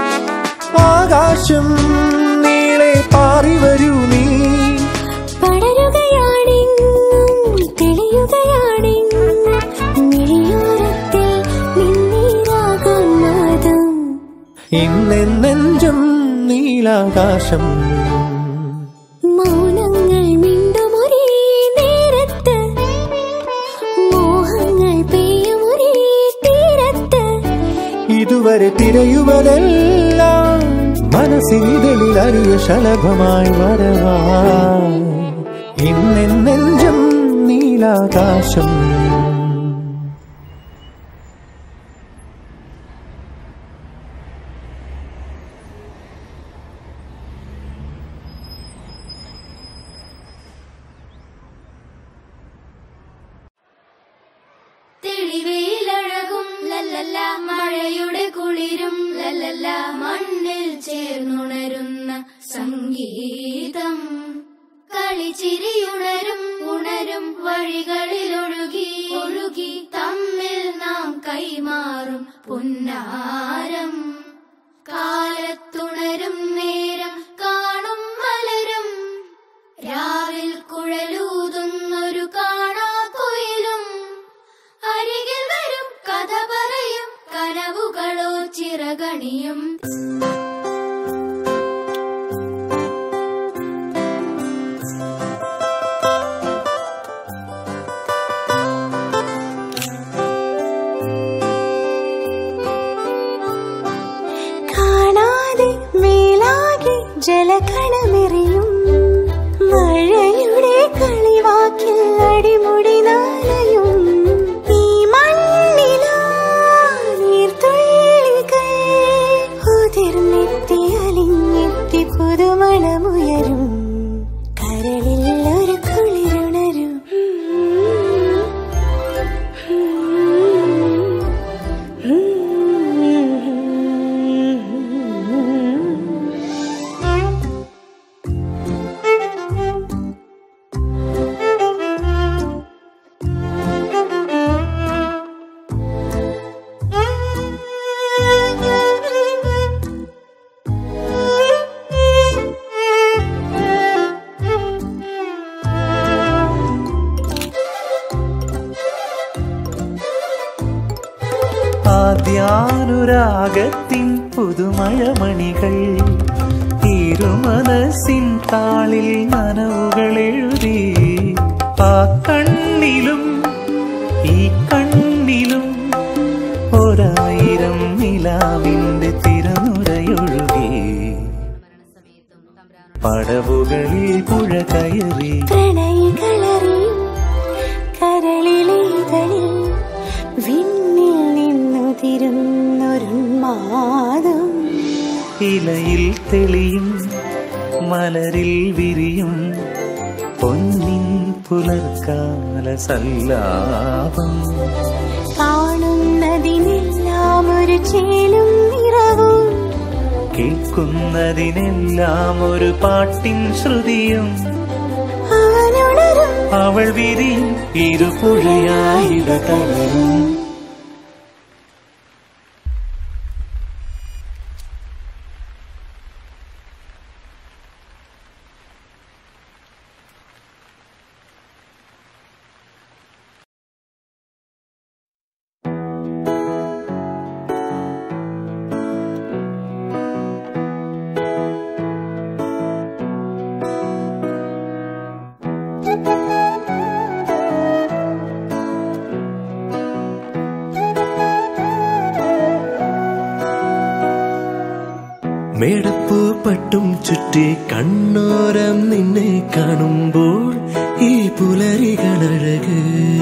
ആകാശം നീളെ പാറി വരൂ നീ പടരുകയാണെങ്ങും തെളിയുകയാണെങ്ങും മിഴിയോരത്തിൽ നിന്നീരാകുന്നതും ഇന്നെഞ്ചും നീ നീലാകാശം മൗനങ്ങൾ മിണ്ടുമൊരേ നേരത്ത് മോഹങ്ങൾ പെയ്യുമൊരേ തീരത്ത് ഇതുവരെ തിരയുവതെല്ലാം മനസ്സിതളിൽ അറിയ ശലഭമായി വരവായി ഇന്നെഞ്ചം നീലാകാശം തെളിവയിലഴകും ലല്ലല്ല മഴയുടെ കുളിരും ലല്ലല്ല മണ്ണിൽ ചേർന്നുണരുന്ന സംഗീതം കളിച്ചിരിയുണരും ഉണരും വഴികളിലൊഴുകി ഒഴുകി തമ്മിൽ നാം കൈമാറും പുന്നാരം കാലത്തുണരും നേരം കാണും മലരും രാവിൽ കുഴലൂതുന്നൊരു കാണാ കൊയിലും അരികിൽ വരും കഥ പറയും കനവുകളോ ചിറകണിയും കാണാതെ മേലാകെ ജലകണമെറിയും മഴയുടെ കളിവാക്കിൽ അടിമുടി നാലയും ഈ മണ്ണിലാ നീർത്തുള്ളികൾ ഉതിർന്നെത്തി അലിഞ്ഞെത്തി പുതുമണമുയരും കരളിൽ ഒരു കുളിരുണരും ആദ്യാനുരാഗത്തിൻ പുതുമഴമണികൾ ഇരുമനസിൻ താളിൽ നനവുകൾ എഴുതി ആ കണ്ണിലും ഈ കണ്ണിലും ഒരായിരം നിലാവിന്റെ തിരനുരയൊഴുകി പടവുകളിൽ പുഴ കയറി പ്രണയികളറിയും കരളിലേകളിൽ വിണ്ണിൽ നിന്നുതിരുന്നൊരുന്മാദം ഇലയിൽ തെളിയും മലരിൽ വിരിയും പൊന്നിൻ പുലർക്കാല സല്ലാപം കാണുന്നതിനെല്ലാം ഒരു ചേലും നിറവും കേൾക്കുന്നതിനെല്ലാം ഒരു പാട്ടിൻ ശ്രുതിയും അവനുണരും അവൾ വിരിയും ഇരുപുഴയായിട തളരും മേടപ്പൂ പട്ടും ചുറ്റി കണ്ണോരം നിന്നെ കാണുമ്പോൾ ഈ പുലരികളഴക്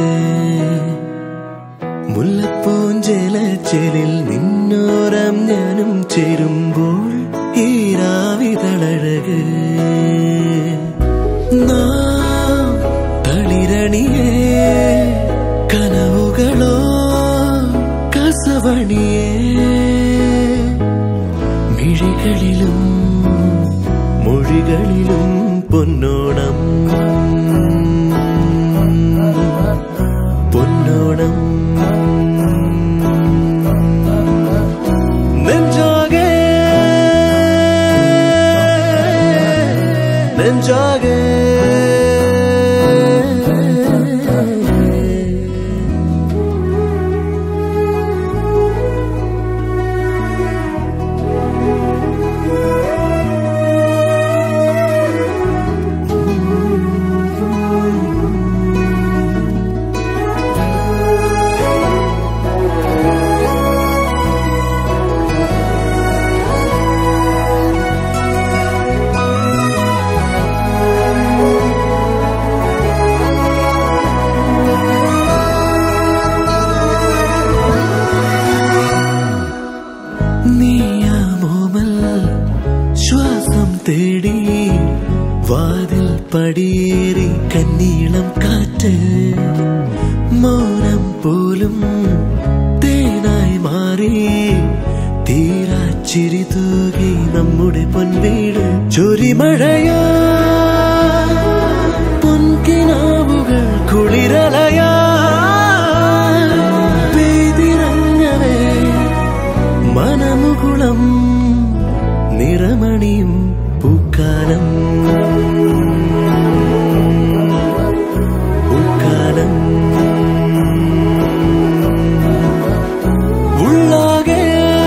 മുല്ലപ്പൂഞ്ചേലച്ചേലിൽ നിന്നോരം ഞാനും ചേരുമ്പോൾ ഈ രാവിതളഴക് നാം തളിരണിയേ കനവുകളോ കസവണിയേ മിഴികളിലും മൊഴികളിലും പൊന്നോണം പൊന്നോണം നെഞ്ചാകെ നെഞ്ചാകെ ഇളം കാറ്റ് മൗനം പോലും തേനായി മാറി തീരാച്ചിരി തൂകി നമ്മുടെ പൊൻവീട് ചൊരിമഴയാ പൊൻകിനാവുകൾ കുളിരലയാ പെയ്തിറങ്ങവേ മനമുകുളം നിറമണിയും പൂക്കാലം പൂക്കാലം ഉള്ളാകെ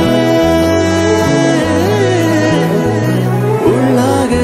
ഉള്ളാകെ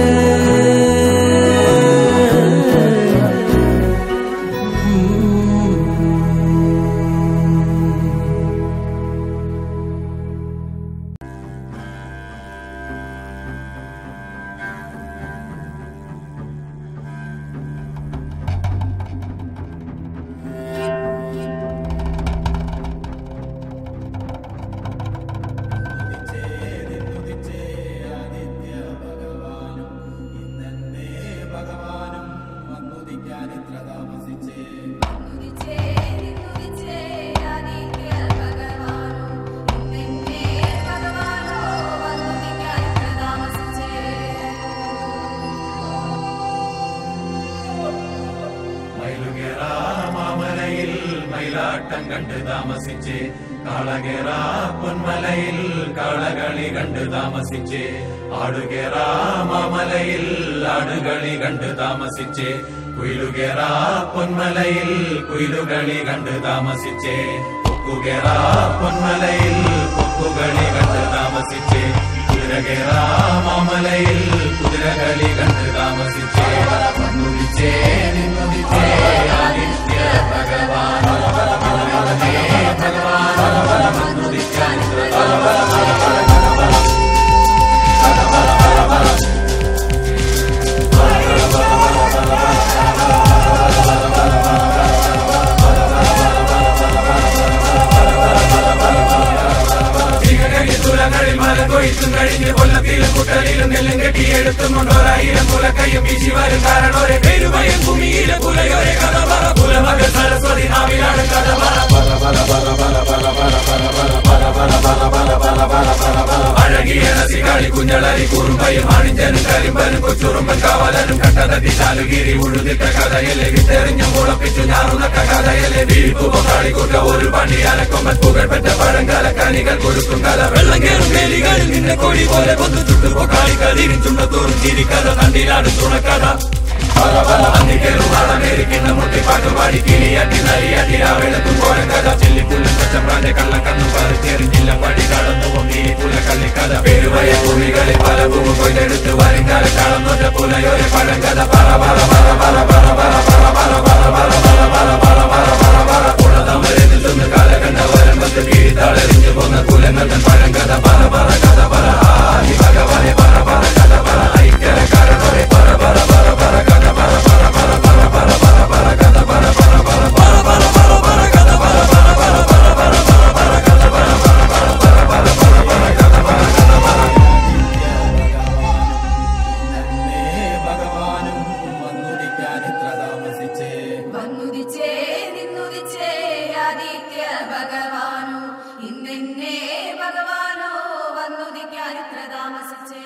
മാമലയിൽ മയിലാട്ടം കണ്ട് താമസിച്ച് കാളകേറ പൊന്മലയിൽ കാളകളി കണ്ട് താമസിച്ച് ആടുകേറ മാമലയിൽ ആടുകളി കണ്ട് താമസിച്ച് കുയിലുകേറ പൊന്മലയിൽ കുയിലുകളി കണ്ട് താമസിച്ച് കൊക്കുകേറ പൊന്മലയിൽ കൊക്കുകളി കണ്ട് താമസിച്ച് കുതിരകേറ മാമലയിൽ കുതിരകളി കണ്ട് താമസിച്ച് വന്നുദിച്ചേ നിന്നുദിച്ചേ ആദിത്യ ഭഗവാൻ ഭഗവാൻ വന്നുദിക്കാൻ തുലകളിൽ മല കൊയ്ത്തും കഴിഞ്ഞ് കൊല്ലത്തിലും കുട്ടലിലും നെല്ലും കെട്ടിയെടുത്തും കൊണ്ടോരായിരം കുലക്കയ്യും വീശി വരും കാരണോരെ പെരുമയും ഭൂമിയിലെ പുലയോരെ കഥ പറ പുലമകൾ സരസ്വതി നാവിലാണ് കഥ അഴകിയ നസികാളി കുഞ്ഞളരി കുറുമ്പയും അണിഞ്ചനും കരിമ്പനും കൊച്ചുറുമ്പൻ കാവലനും കട്ടതട്ടി ശാലുഗിരി ഉഴുതിട്ട കഥയല്ലേ വിത്തെറിഞ്ഞും മുളപ്പിച്ചു ഞാറുന്നട്ട കഥയല്ലേ വീഴ്പ്പുപോ കളിക്കൂട്ട ഒരു പണി അലക്കൊമ്പൻ പുകഴ്പെറ്റ പഴങ്കല കനികൾ കൊടുക്കും കല വെള്ളം കേറും വേലികളിൽ നിന്നെ കൊടി പോലെ കൊന്നു ചുട്ടുപോ കാളിക്കതിരിൻ ചുണ്ടത്തോറും ചിരിക്കഥ തണ്ടിലാണ് തുണക്കഥ അന്നിക്കേറും അമേരിക്കുന്ന മുട്ടിപ്പാട്ട് പാടി കിളിയാട്ടി നരിയാട്ടി ആ വെളുത്തും കോരം കഥ ചെല്ലിപ്പുല്ലും പച്ചപ്രാന്റെ കള്ളം കണ്ണും പറിച്ചെറിഞ്ഞില്ല പടി കടന്നു പൊങ്ങി പുല കള്ളിക്കഥ പേരുവയ ഭൂമികളിൽ പല ഭൂമി കൊയ്തെടുത്ത് വരുംകാല കളം നോറ്റ പുലയോരെ പഴങ്കഥ പറ പറ പറ പറ പറ പറ പറ പറ പറ പറ പറ പറ പറ പറ പറ പറ കുളതമരെ നിൽക്കുന്ന കാലകണ്ഠ വരമ്പത്ത് കീഴ്ത്താളെറിഞ്ഞു പോന്ന കുലങ്ങൾ തൻ പഴങ്കഥ പറ പറ കഥ പറ ആദി ഭഗവാനെ പറ പറ കഥ പറ ഐക്യര കാരണോരെ പറ പറ പറ പറ കഥ പറ പറ പറ പറ പറ പറ പറ കഥ പറ പറ പറ പറ പറ പറ പറ കഥ പറ പറ പറ പറ പറ പറ പറ കഥ പറ പറ പറ പറ പറ പറ പറ കഥ പറ കഥ പറ ഭഗവാനും വന്നുദിക്കാൻ ഇത്ര താമസിച്ചേ വന്നുദിച്ചേ നിന്നുദിച്ചേ ആദിത്യ ഭഗവാനോ ഇന്നെന്നെ ഭഗവാനോ വന്നുദിക്കാൻ ഇത്ര താമസിച്ചേ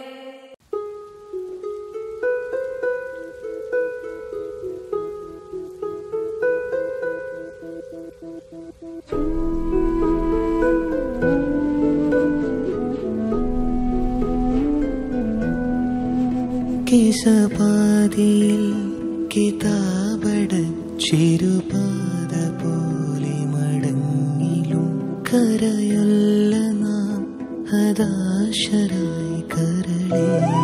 കിസപാതിയിൽ കിതാബട ചെരുപാത പോലെ മടങ്ങിലും കരയൊല്ല നാം ഹതാശരായി കരളേ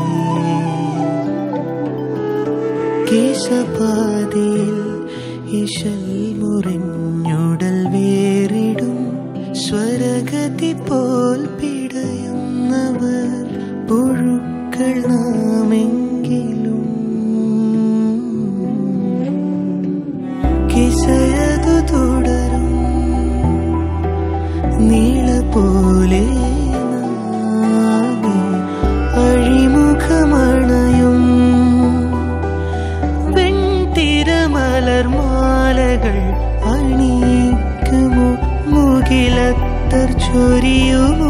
കേശപാതിയിൽ ഇശൽ മുറിഞ്ഞുടൽ വേറിടും സ്വരഗതി പോൽ പിടയുന്നവർ പുഴുക്കൾ നാമെങ്കിലും കിസയതു തുടരും നീള പോലെ നാമി അഴിമുഖമണയും വെൺതിരമേഘങ്ങൾ മലർമാലകൾ അണിയിക്കുമോ മുകിലത്തർ ചൊരിയുമോ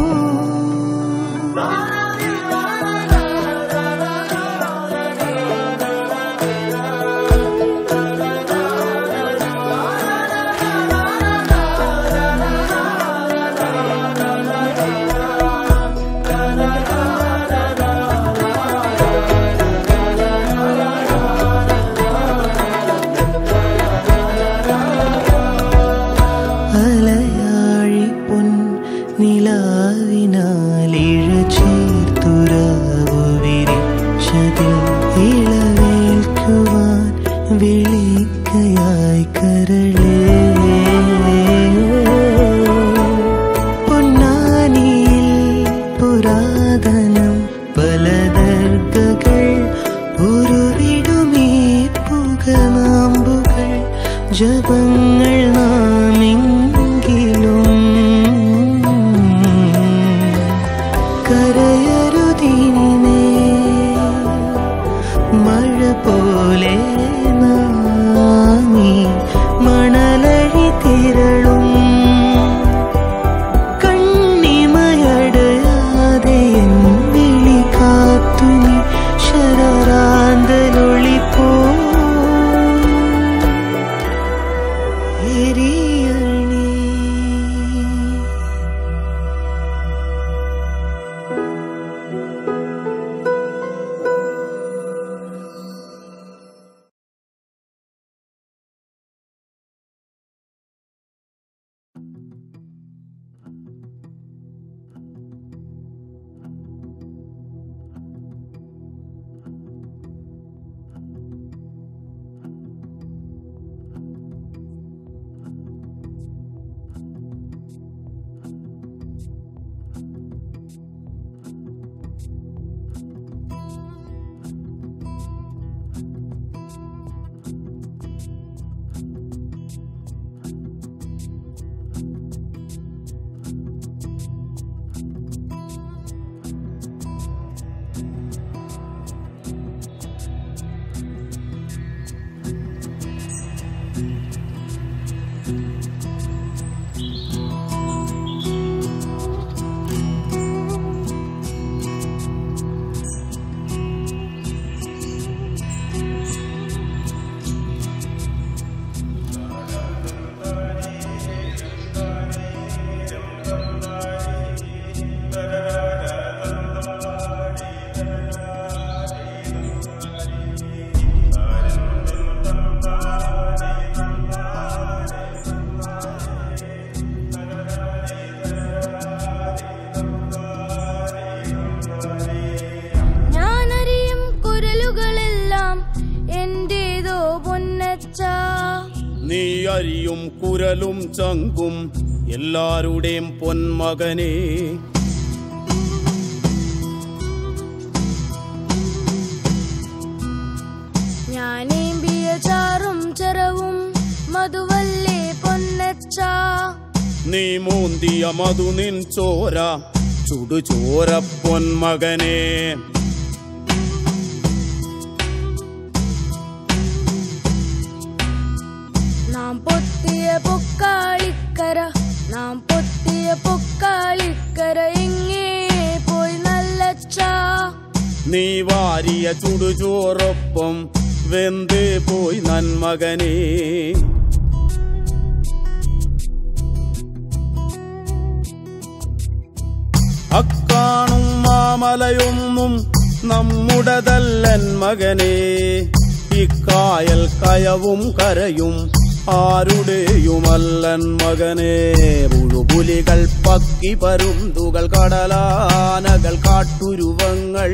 അലയാഴി പൊൻ നിലാവിനാലിഴ ചേർത്തുരാവു വിരിച്ചതിൽ ഇളവേൽക്കുവാൻ വിളിക്കയായി കരളേ പൊന്നാനിയിൽ പുരാതനം പലതർഗകൾ ഉരുവിടുമീ പുകനാമ്പുകൾ ജപങ്ങൾ നാമെങ്കിലും കരയരുതിനെ മഴ പോലെ നാമി മണലഴി തിരളും കണ്ണിമയടയാതെ എൻ വിളി കാത്തു നീ ശരറാന്തലൊളിപ്പോ എരിയണേ ഞാനറിയും കുരലുകളെല്ലാം എന്റേതോ പൊന്നച്ച നീ അരിയും കുരലും ചങ്കും എല്ലാരുടെയും പൊന്മകനെ ഞാനേമ്പിയ ചാറും ചെറവും മധുവല്ലേ പൊന്നച്ച നീ മൂന്തിയ മധു നിൻ ചോര ചുടു ചോര പൊന്മകനെ നാം പൊത്തിയ പൊക്കാളിക്കര നാം പൊത്തിയ പൊക്കാളിക്കര എങ്ങേ പോയി നല്ലച്ച നീ വാരിയ ചുടു ചോറൊപ്പം വെന്ത് പോയി നന്മകനെ അക്കാണും മാമലയൊന്നും നമ്മുടതല്ലൻ മകനെ ഇക്കായൽ കയവും കരയും ആരുടെയുമല്ലൻ മകനെ പുഴുപുലികൾ പക്കി പരുന്തുകൾ കടലാനകൾ കാട്ടുരുവങ്ങൾ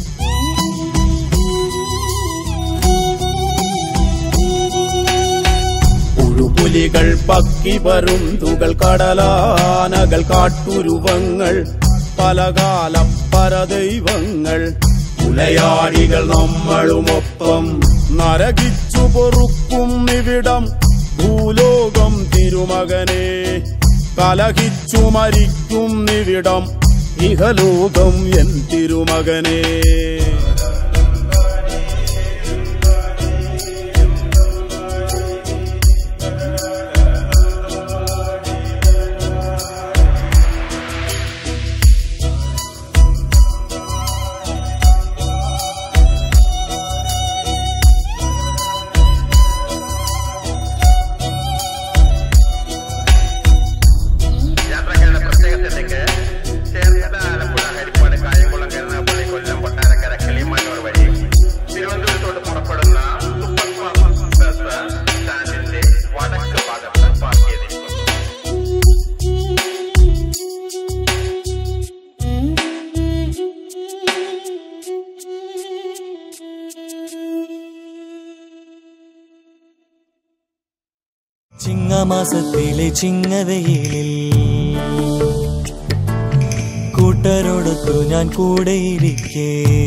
പുഴുപുലികൾ പക്കി പരുന്തുകൾ കടലാനകൾ കാട്ടുരുവങ്ങൾ പലകാല പരദൈവങ്ങൾ പുലയാടികൾ നമ്മളുമൊപ്പം നരകിച്ചു പൊറുക്കും ഇവിടം ഭൂലോകം തിരുമകനെ കലഹിച്ചു മരിക്കും ഇവിടം ഇഹലോകം എൻ തിരുമകനെ ചിങ്ങമാസത്തിലെ ചിങ്ങവെയിലിൽ കൂട്ടരോടൊത്തു ഞാൻ കൂടെയിരിക്കേ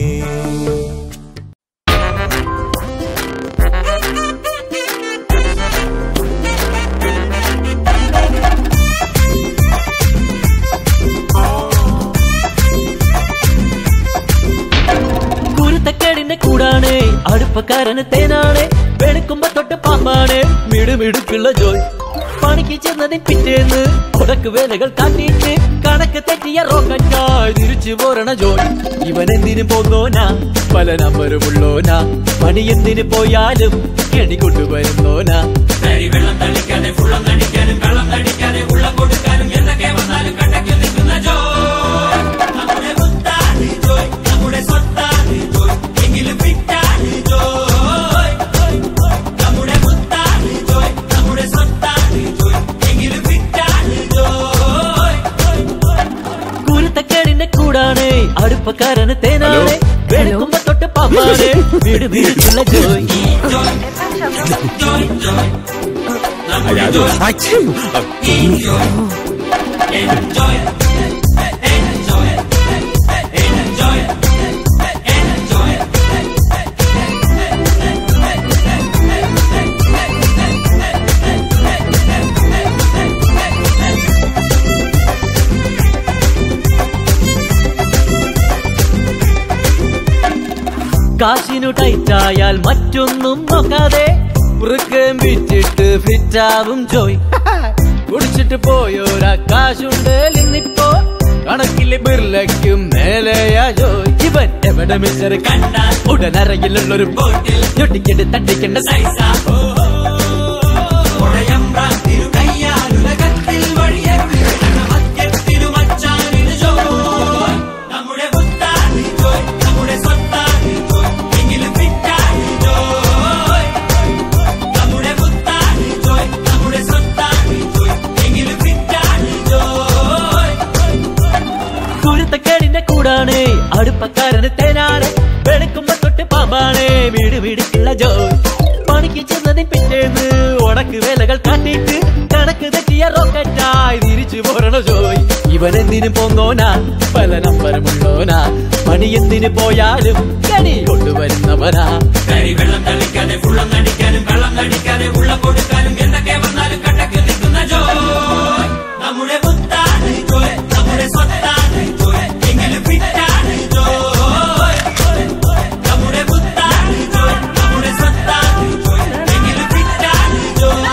കുരുത്തക്കേടിന്റെ കൂടാണ് അടുപ്പക്കാരന് തേനാണ് വെളുക്കുമ്പോ തൊട്ട് പാമ്പാണ് മിടുമിടുക്കുള്ള ജോയ് പണിക്ക് ചെന്നതിൻ പിറ്റേന്ന് ഉടക്ക് വേലകൾ കാട്ടിയിട്ട് കണക്ക് തെറ്റിയ റോക്കറ്റായി തിരിച്ചു പോരണ ജോയ് ഇവൻ എന്തിനു പോന്നോനാ പല നമ്പരുമുള്ളോനാ പണി എന്തിനു പോയാലും കെണി കൊണ്ടുവരുന്നോനാ വെള്ളം തളിക്കാതെ ഫുള്ളം നടിക്കാനും കള്ളം നടിക്കാതെ ഉള്ളം കൊടുക്കാനും എന്തൊക്കെ വന്നാലും കണ്ടയ്ക്ക് നിൽക്കുന്ന ജോയ് നമ്മുടെ മുത്താണ് ജോയ് നമ്മുടെ സ്വത്താണ് ജോയ് എങ്കിലും വിട്ടാണ് ജോയ് നമ്മുടെ മുത്താണ് ജോയ് നമ്മുടെ സ്വത്താണ് ജോയ് എങ്കിലും വിട്ടാണ് ജോയ് കുരുത്തക്കേടിന്റെ കൂടാണ് അടുപ്പക്കാരന് തേനാണ് വെളുക്കുമ്പോ തൊട്ട് പാമ്പാണ് വീട് വീടുള്ള ജോയ് കാശിനു ടൈറ്റായാൽ മറ്റൊന്നും നോക്കാതെ വൃക്കം വിറ്റിട്ട് ഫിറ്റാവും ജോയ് കുടിച്ചിട്ട് പോയോരാ കാശുണ്ട് ഇന്നിപ്പോ കണക്കിലെ ബിർലയ്ക്കും മേലെയാ ജോയ് ഇവൻ എവിടെ മിച്ചറ് കണ്ടാൽ ഉടനറയിലുള്ളൊരു ബോട്ടിൽ ഞൊട്ടിക്കിട്ട് തട്ടിക്കേണ്ട സൈസ കയ്യാലുലകത്തിൽ വഴിയെത്തി മദ്യത്തിനു മച്ചാനിന് ജോയ് നമ്മുടെ മുത്താണ് ജോയ് നമ്മുടെ സ്വത്താണ് ജോയ് എങ്കിലും വിട്ടാണ് ജോയ് നമ്മുടെ മുത്താണ് ജോയ് നമ്മുടെ സ്വത്താണ് ജോയ് എങ്കിലും വിട്ടാണ് ജോയ് കുരുത്തക്കേടിന്റെ കൂടാണ് അടുപ്പക്കാരന് തേനാണ് വെളുക്കുമ്പോ തൊട്ട് പാമ്പാണ് വീട് വീടുക്കുള്ള ജോയ് പണിക്ക് ചെന്നതിൻ പിറ്റേന്ന് ഉടക്ക് വേലകൾ കാട്ടിയിട്ട് കണക്ക് തെറ്റിയ റോക്കറ്റായി തിരിച്ചു പോരണ ജോയ് ഇവൻ എന്തിനു പോന്നോനാ പല നമ്പരമുള്ളോനാ പണി എന്തിനു പോയാലും കണി കൊണ്ടുവരുന്നവനാ വെള്ളം തളിക്കാതെ ഫുള്ളം നടിക്കാനും കള്ളം നടിക്കാതെ ഉള്ളം കൊടുക്കാനും എന്തൊക്കെ വന്നാലും കണ്ടക്ക് നിൽക്കുന്ന ജോയ് നമ്മുടെ മുത്താണ് ജോയ് നമ്മുടെ സ്വത്താണ് ജോയ് എങ്കിലും വിട്ടാണ് ജോയ് നമ്മുടെ മുത്താണ് ജോയ് നമ്മുടെ സ്വത്താണ് ജോയ് എങ്കിലും വിട്ടാണ് ജോയ്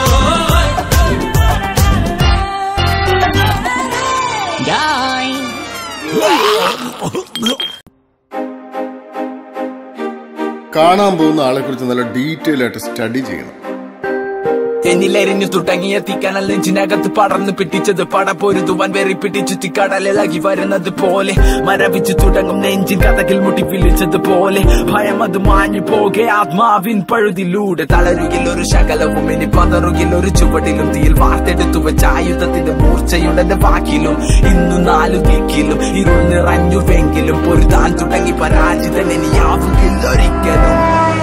കാണാൻ പോകുന്ന ആളെ കുറിച്ച് നല്ല ഡീറ്റെയിൽ ആയിട്ട് സ്റ്റഡി ചെയ്യണം എന്നിലെരിഞ്ഞു തുടങ്ങിയ തീക്കനൽ നെഞ്ചിനകത്ത് പടർന്നു പിടിച്ചത് പടപൊരുതുവാൻ വെറി പിടിച്ചു കടലിളകി വരുന്നത് പോലെ മരവിച്ചു തുടങ്ങും നെഞ്ചിൻ കഥകിൽ മുട്ടി വിളിച്ചത് പോലെ ഭയം അത് മാഞ്ഞു പോകെ ആത്മാവിൻ പഴുതിലൂടെ തളരുകിൽ ഒരു ശകലവും ഇനി പതറുകിൽ ഒരു ചുവടിലും തീയിൽ വാർത്തെടുത്തു വെച്ച ആയുധത്തിന്റെ മൂർച്ചയുടെ വാക്കിലും ഇന്നു നാലു ദിക്കിലും ഇരുൾ നിറഞ്ഞുവെങ്കിലും പൊരുതാൻ തുടങ്ങി പരാജിതൻ ഇനിയാവുകില്ല ഒരിക്കലും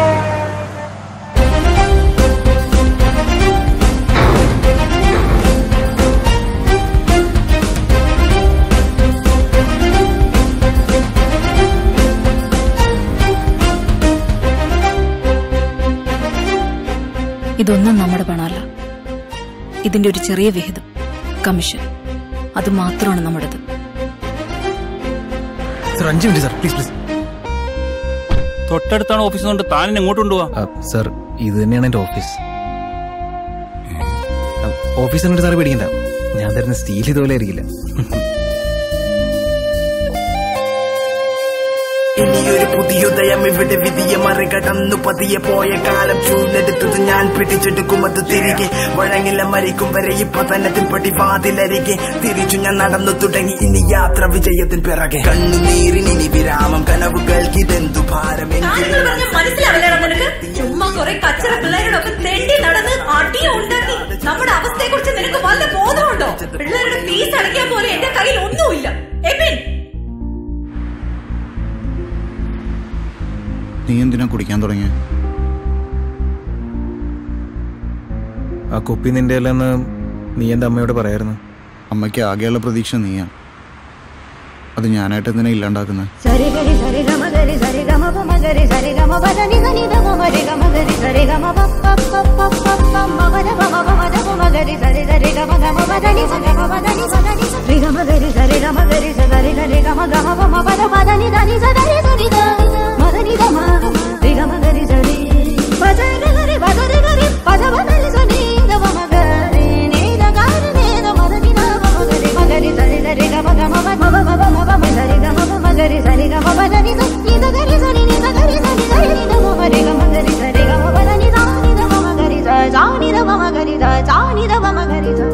ഇതൊന്നും നമ്മുടെ പണമല്ല ഇതിന്റെ ഒരു ചെറിയ വിഹിതം കമ്മീഷൻ അത് മാത്രമാണ് നമ്മുടേത് സർ അഞ്ച് മിനിറ്റ് സർ പ്ലീസ് പ്ലീസ് തൊട്ടടുത്താണ് ഓഫീസ് കൊണ്ട് താൻ എന്നെ എങ്ങോട്ട് കൊണ്ടുപോവാ സർ ഇത് തന്നെയാണ് എന്റെ ഓഫീസ് ഓഫീസ് എന്നിട്ട് സാറ് പേടിക്കണ്ട ഞാൻ തരുന്ന സ്റ്റീൽ ഇതുപോലെ ആയിരിക്കില്ല ഇനിയൊരു പുതിയുദയം ഇവിടെ വിധിയെ മറികടന്നു പതിയെ പോയ കാലം ചൂന്നെടുത്തത് ഞാൻ പിടിച്ചെടുക്കുമത് തിരികെ വഴങ്ങില്ല മരിക്കും വരെ ഇപ്പൊ തന്നെ തിൻപടി വാതിലരികെ തിരിച്ചു ഞാൻ നടന്നു തുടങ്ങി ഇനി യാത്ര വിജയത്തിൻ പിറകെ കണ്ണുനീരിനി ഇനി വിരാമം കനവുകൾക്ക് ഇതെന്തു ഭാരമെങ്കിലും മനസ്സിലാവില്ലടാ നിനക്ക് ചുമ്മാ കുറെ കച്ചറ പിള്ളേരോടൊപ്പം തെണ്ടി നടന്ന് അടിയും ഉണ്ടാക്കി നമ്മുടെ അവസ്ഥയെ കുറിച്ച് നിനക്ക് വല്ല ബോധമുണ്ടോ പിള്ളേരുടെ ഫീസ് അടയ്ക്കാൻ പോലെ എന്റെ കയ്യിൽ ഒന്നുമില്ല എബിൻ നീ എന്തിനാ കുടിക്കാൻ തുടങ്ങിയ ആ കുപ്പി നിന്റെ അല്ലെന്ന് നീ എൻ്റെ അമ്മയോട് പറയായിരുന്നു അമ്മയ്ക്ക് ആകെയുള്ള പ്രതീക്ഷ നീയാ അത് ഞാനായിട്ട് എന്തിനാ ഇല്ലാണ്ടാക്കുന്നത് സരി ഗരി സരി ഗമ ഗരി സരി ഗമ പമ ഗരി സരി ഗമ പദ നി നി ദ മ രി ഗമ ഗരി സരി ഗമ പ പ പ പ പ പ മ ഗ ര പ മ പ ദ പ മ ഗരി സരി സരി ഗമ ഗമ പദ നി സ ഗമ പദ നി സ നി സ രി ഗമ ഗരി സരി ഗമ ഗരി സ ഗരി ഗരി ഗമ ഗമ പ മ പദ പദ നി ധ നി സ ധ രി സ നി ധ മ ധ നി ധ മ രി ഗമ ഗരി സരി പദ രി ഗരി പദ രി ഗരി പദ പദ നി സ നി ധ പ മ ഗരി നി ധ ഗ രി നി ധ മ ധ നി ധ പ മ ഗരി മ ഗരി സരി സരി ഗമ ഗമ പ മ പ മ പ മ പ മ സരി ഗമ പ മ ഗരി സരി ഗമ പദ നി സ നി ധ ഗരി സ നി നി ധ ഗരി സ നി ധ രി ധ മ രി ഗമ ഗരി സരി ഗമ പദ നി ധ നി ധ പ മ ഗരി സ സ നി ധ പ മ ഗരി സ സ നി ധ പ മ ഗരി സ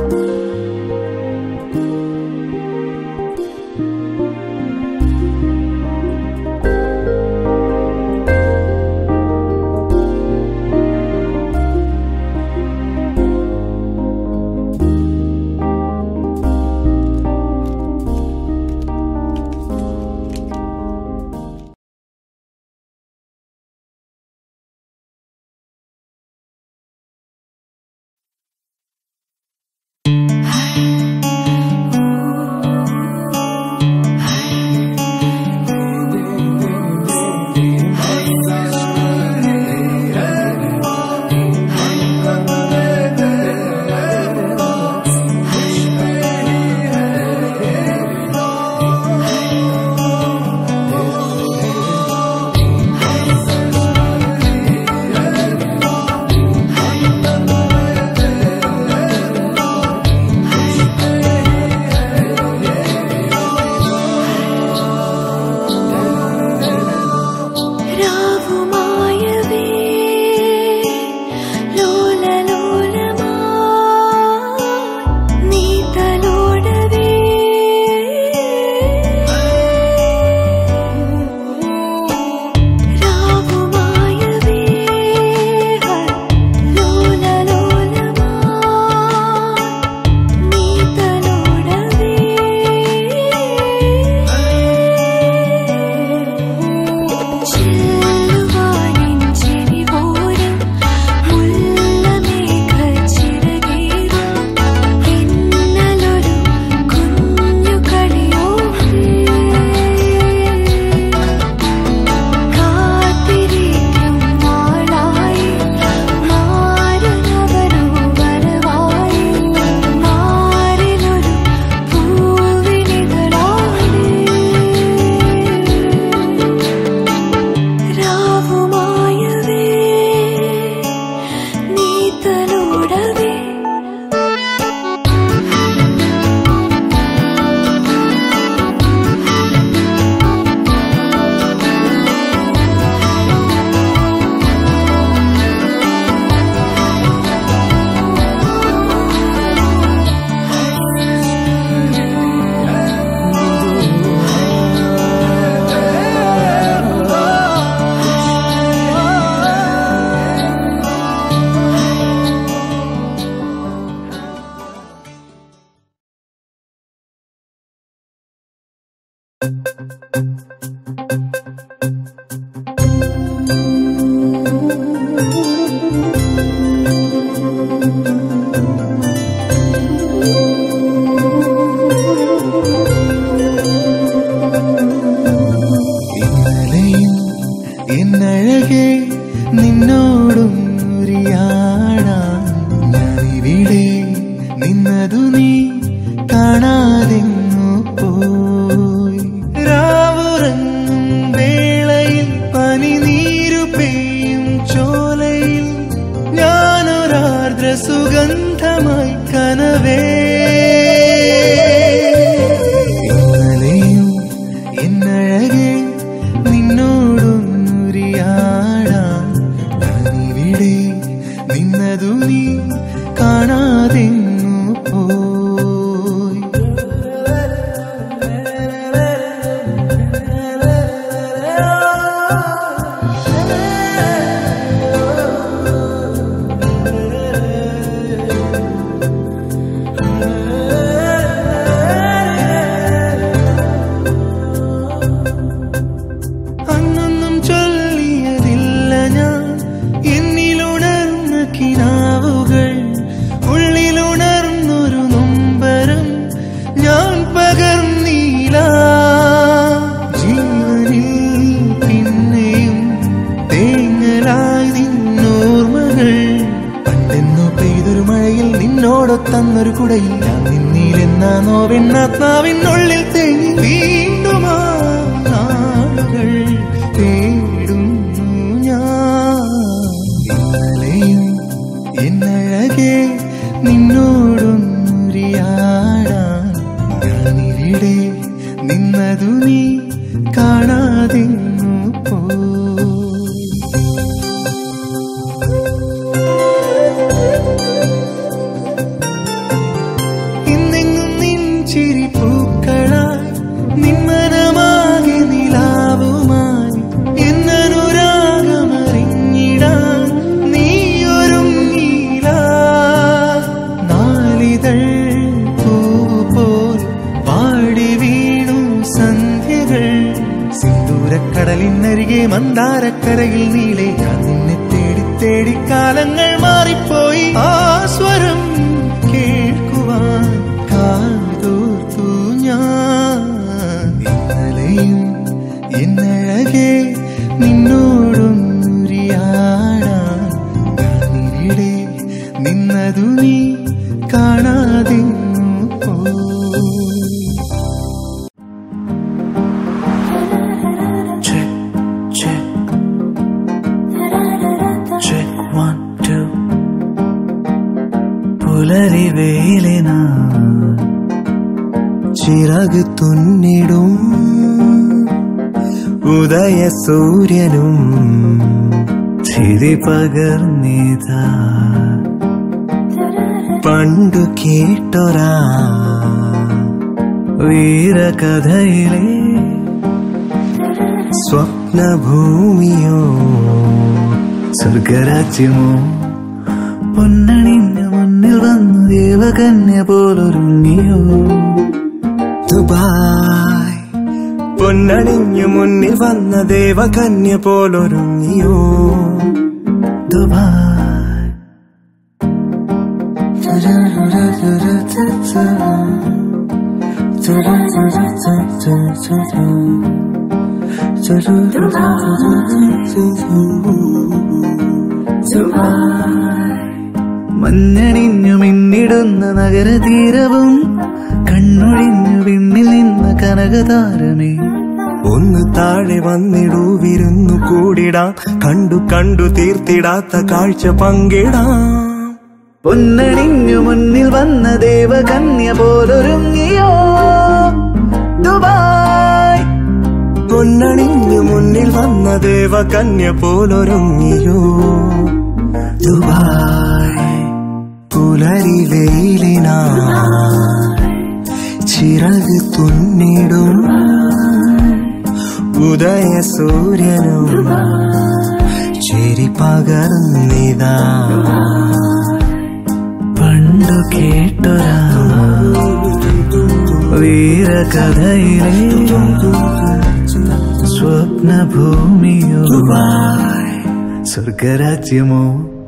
രാവുമായവേ ലോല ലോലമാ നീ തലോടവേ രാവുമായവേ ലോല ലോലമാ നീ തലോടവേ ചെല്ലുവാനിൻ ചെവിപോരം മുല്ലമേഘച്ചിറകേറും ഇന്നലൊരു കുഞ്ഞു കളിയോടെ കാത്തിരിക്കും നാളായി മാറുന്നവരോ വരവായി മാറിലൊരു പൂവിനികളാണ് രാവുമായവേ നീ തലോടവേ ഇന്നലെയും എന്നഴകെ നിന്നോടും ഉരിയാടാൻ ഞാനിവിടെ നിന്നതു നീ കാണാതെങ്ങു പോയി രാവുറങ്ങും വേളയിൽ പനിനീരു പെയ്യും ചോലയിൽ ഞാനൊരാർദ്ര സുഗന്ധമായി കനവേ ഇന്നലെയും എന്നഴകെ നിന്നോടൊന്നുരിയാടാൻ ഞാനിവിടെ നിന്നതു നീ കാണാതെങ്ങു പോയി അന്നൊന്നും ചൊല്ലിയതില്ല ഞാൻ എന്നിലുണർന്ന കിനാവുകൾ പെയ്തൊരു മഴയിൽ നിന്നോടൊത്തന്നൊരു കുടയിൽ ഞാൻ നിന്നിലെന്ന നോവെണ്ണാത്മാവിനുള്ളിൽ തെളി വീണ്ടും ആ നാളുകൾ തേടുന്നു ഞാൻ ഇന്നലെയും എന്നഴകെ നിന്നോടൊന്നുരിയാടാൻ ഞാനിവിടെ നിന്നതു നീ കാണാതെങ്ങു പോയി ഇന്നെങ്ങും നിൻ ചിരി പൂക്കളായി നിന്മനമാകെ നിലാവുമായി എന്നനുരാഗമറിഞ്ഞിടാൻ നീയൊരുങ്ങിയില്ല നാളിതൾ പൂപോൽ പാടി വീണു സന്ധ്യകൾ സിന്ദൂരക്കടലിനരികെ മന്ദാരക്കരയിൽ നീളെ ഞാൻ നിന്നെ തേടി തേടി കാലങ്ങൾ മാറിപ്പോയി ആ സ്വരം കേൾക്കുവാൻ കാതോർത്തു ഞാൻ ഇന്നലെയും എന്നഴകെ നിന്നോടൊന്നുരിയാടാൻ ഞാനിവിടെ നിന്നതു നീ കാണാതെ പോയി Check, check. Check one, two. പുലരി വെയിലിന ചിറക് തുന്നിടും ഉദയ സൂര്യനും ചിരി പകർന്നിതാ പണ്ടു കേട്ടൊരാ വീരകഥയിലെ സ്വപ്നഭൂമിയോ സ്വർഗരാജ്യമോ പൊന്നണിഞ്ഞ മുന്നിൽ വന്നു ദേവകന്യ പോലൊരുങ്ങിയോ ദുബായ് പൊന്നണിഞ്ഞു മുന്നിൽ വന്ന ദേവകന്യ പോലൊരുങ്ങിയോ ദുബായ് മഞ്ഞണിഞ്ഞു മിന്നിടുന്ന നഗരതീരവും കണ്ണൊഴിഞ്ഞു വിണ്ണിൽ നിന്ന കനകതാരമേ ഒന്ന് താഴെ വന്നിടൂ വിരുന്നു കൂടിടാം കണ്ടു കണ്ടു തീർത്തിടാത്ത കാഴ്ച പങ്കിടാം പൊന്നണിഞ്ഞു മുന്നിൽ വന്ന ദേവകന്യ പോലൊരുങ്ങിയോ ദുബായ് പൊന്നണിഞ്ഞു മുന്നിൽ വന്ന ദേവകന്യ പോലൊരുങ്ങിയോ ദുബായ് പുലരി വെയിലിനാ ചിറക് തുന്നിടും ഉദയ സൂര്യനും ചിരി പകർന്നിതാ പണ്ടു കേട്ടൊരാ വീരകഥയിലെ സ്വപ്നഭൂമിയോ സ്വർഗരാജ്യമോ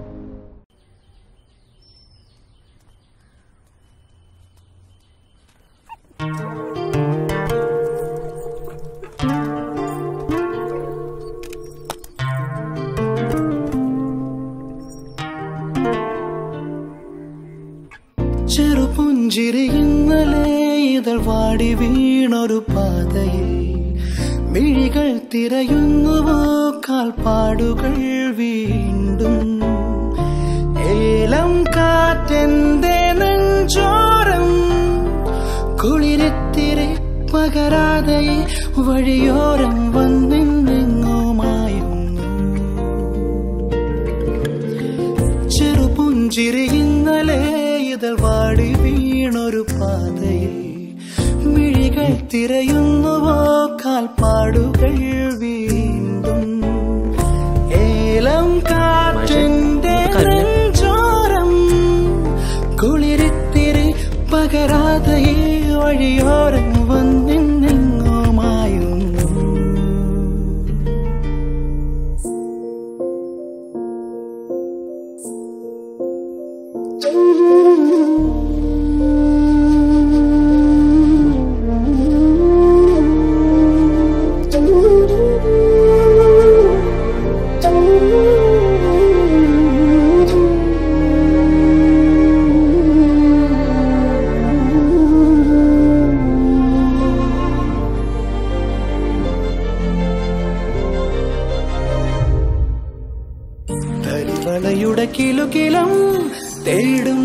ചെറുപുഞ്ചിരി ഇന്നലെ ഇതൾ വാടി വീണൊരു പാതയിൽ മിഴികൾ തിരയുന്നുവോ കാൽപ്പാടുകൾ വീണ്ടും ഏലം കാറ്റെന്റെ നെഞ്ചോരം കുളിരത്തിരി പകരാതെ വഴിയോരം വന്നിന്നെങ്ങുമായുന്നു ചെറുപുഞ്ചിരി ഇന്നലെ ഇതൾ വാടി വീണൊരു പാതയിൽ മിഴികൾ തിരയുന്നുവോ കാൽപ്പാടുകൾ വീണ്ടും ഏലം കാറ്റിന്റെ നെഞ്ചോരം കുളിരിത്തിരി പകരാതെ ഈ വഴിയോരം വന്നിന്നെങ്ങുമായുന്നു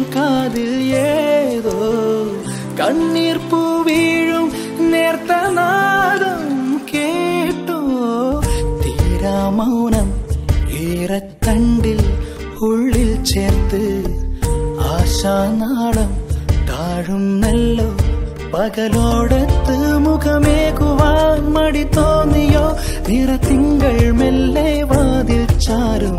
കാതിൽ ഏതോ കണ്ണീർ പൂ വീഴും നേർത്ത നാദം കേട്ടോ തീരാ മൗനം ഏറെ തണ്ടിൽ ഉള്ളിൽ ചേർത്ത് ആശാനാളം താഴുന്നല്ലോ പകലോടത്ത് മുഖമേകുവാൻ മടി തോന്നിയോ നിറത്തിങ്കൾ മെല്ലെ വാതിൽ ചാരും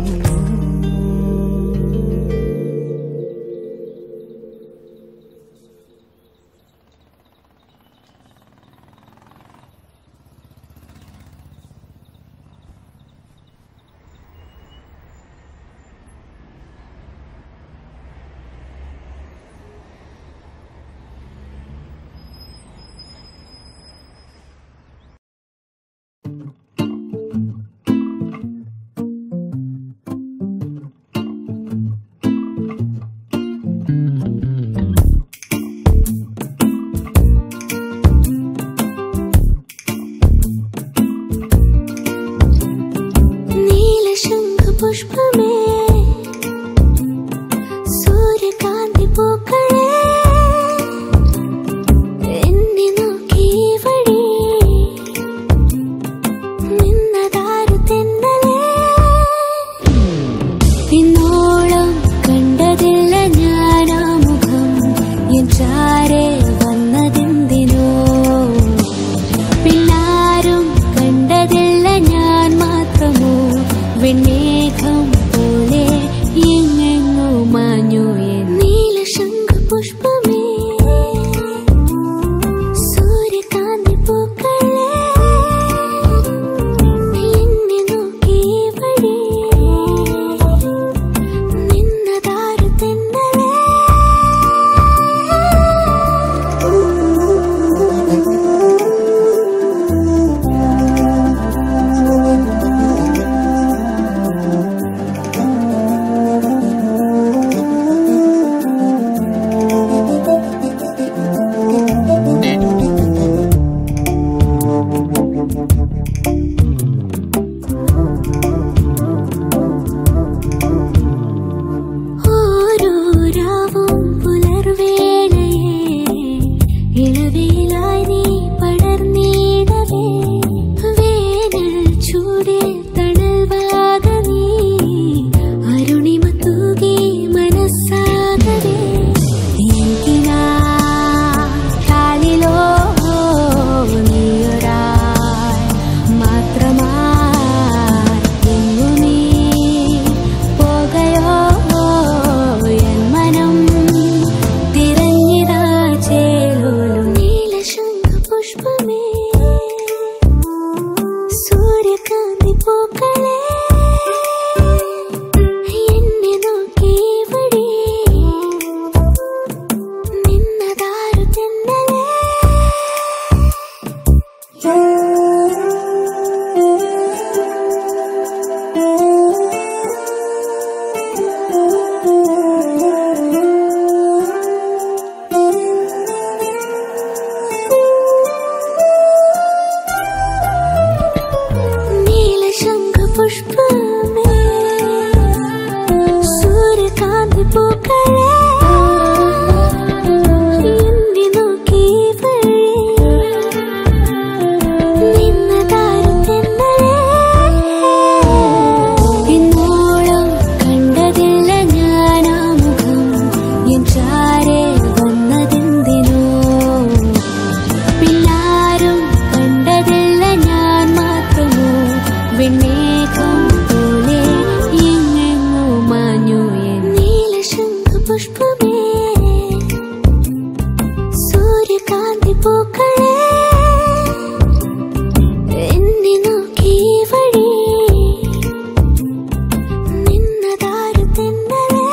നീലശംഖുപുഷ്പമേ സൂര്യകാന്തി പൂക്കളേ എന്നെ നോക്കി ഈ വഴി നിന്നതാരു തെന്നലേ ഇന്നോളം കണ്ടതില്ല ഞാനാ മുഖം എൻ ചാരെ വന്നതെന്തിനോ പിന്നാരും കണ്ടതില്ല ഞാൻ മാത്രമോ വെണ്ണേഘം പോലെ എങ്ങെങ്ങോ മാഞ്ഞു എൻ നീലശംഖുപുഷ്പമേ സൂര്യകാന്തി പൂക്കളേ എന്നെ നോക്കി ഈ വഴി നിന്നതാരു തെന്നലേ ഓരോ രാവും പുലർവേളയെ ഇളവേലായി നീ പടർന്നിടവേ വേനൽ ചൂടിൽ തണൽവാക നീ അരുണിമ തൂകി മനസ്സാകവേ എനിക്കിനാ കാലിലോ നീയൊരാൾ മാത്രമായി എങ്ങു നീ പോകയോ എൻ മനം തിരഞ്ഞിതാ ചേലോലും നീലശംഖുപുഷ്പമേ സൂര്യകാന്തി പൂക്കളേ എന്നെ നോക്കി ഈ വഴി നിന്നതാരു തെന്നലേ നീലശംഖുപുഷ്പമേ സൂര്യകാന്തി പൂക്കളേ എന്നെ നോക്കി ഈ വഴി നിന്നതാരു തെന്നലേ ഇന്നോളം കണ്ടതില്ല ഞാനാ മുഖം എൻ ചാരെ വന്നതെന്തിനോ പിന്നാരും കണ്ടതില്ല ഞാൻ മാത്രമോ വെണ്ണേഘം പോലെ എങ്ങെങ്ങോ മാഞ്ഞു എൻ നീലശംഖുപുഷ്പമേ സൂര്യകാന്തി പൂക്കളേ എന്നെ നോക്കി ഈ വഴി നിന്നതാരു തെന്നലേ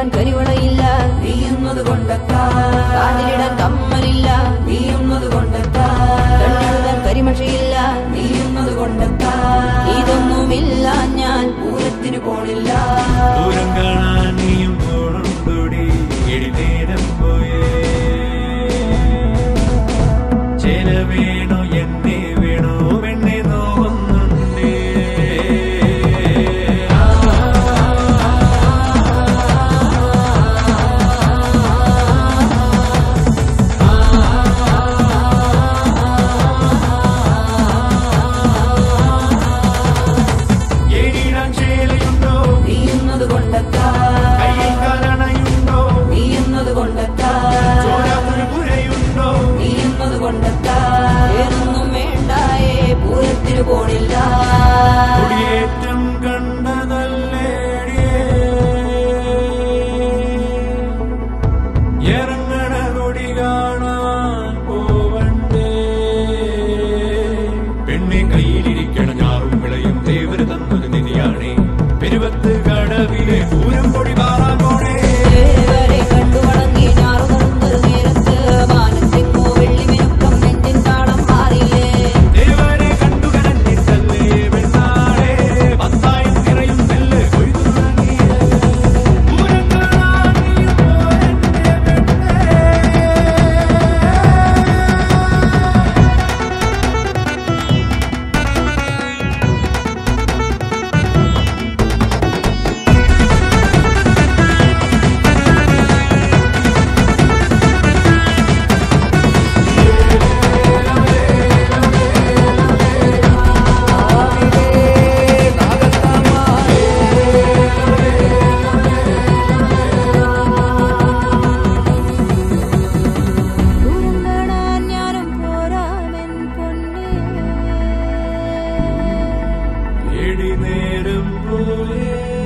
കണ്ണിലിടാൻ കരിവളയില്ല നീയുന്നത് കൊണ്ടെത്താ കാതിലിടാൻ കമ്മലില്ല നീയുന്നത് കൊണ്ടെത്താ കണ്ണെഴുതാൻ കരിമഷയില്ല നീയുന്നത് കൊണ്ടെത്താ ഇതൊന്നുമില്ല ഞാൻ പൂരത്തിന് പോണില്ല ദൂരം കാണാൻ നീയും പോണുണ്ടോടി എഴുന്നേരം പോയേ ചേല വേണോ എന്നെ വേണോ എന്നെ നോവുന്നുണ്ടേ ഏഴിടാൻ ചേലയുണ്ടോ നീയുന്നത് കൊണ്ടെത്താ കയ്യിൽ കാരണയുണ്ടോ നീയുന്നത് കൊണ്ടെത്താ ചോരാത്തൊരു പുരയുണ്ടോ നീയുന്നത് കൊണ്ടെത്താ വേറൊന്നും വേണ്ടായേ പൂരത്തിന് പോണില്ല കുടിയേറ്റം കണ്ടതല്ലേടിയേ ഇറങ്ങണ കൊടി കാണാൻ പോവണ്ടേ പെണ്ണെ കയ്യിലിരിക്കണ ഞാറും വിളയും ദേവര് തന്നത് നിധിയാണേ പെരുവത്ത് കടവിലെ പൂരം പൊടി പാറാൻ പോണേ ദേവരെ കണ്ടു വണങ്ങി ഞാറുകറുന്നൊരു നേരത്ത് മാനത്തെങ്ങോ വെള്ളിമിനുക്കം നെഞ്ചിൻ താളം മാറിയേ ദേവരെ കണ്ടു കരഞ്ഞിട്ടല്ലേ വെണ്ണാളെ പത്തായം നിറയും നെല്ല് കൊയ്തു തുടങ്ങിയേ പൂരം കാണാൻ നീയും പോരണ്ടേ ദൂരം കാണാൻ ഞാനും പോരാമെൻ പൊന്നേ എടി നേരം പോലെ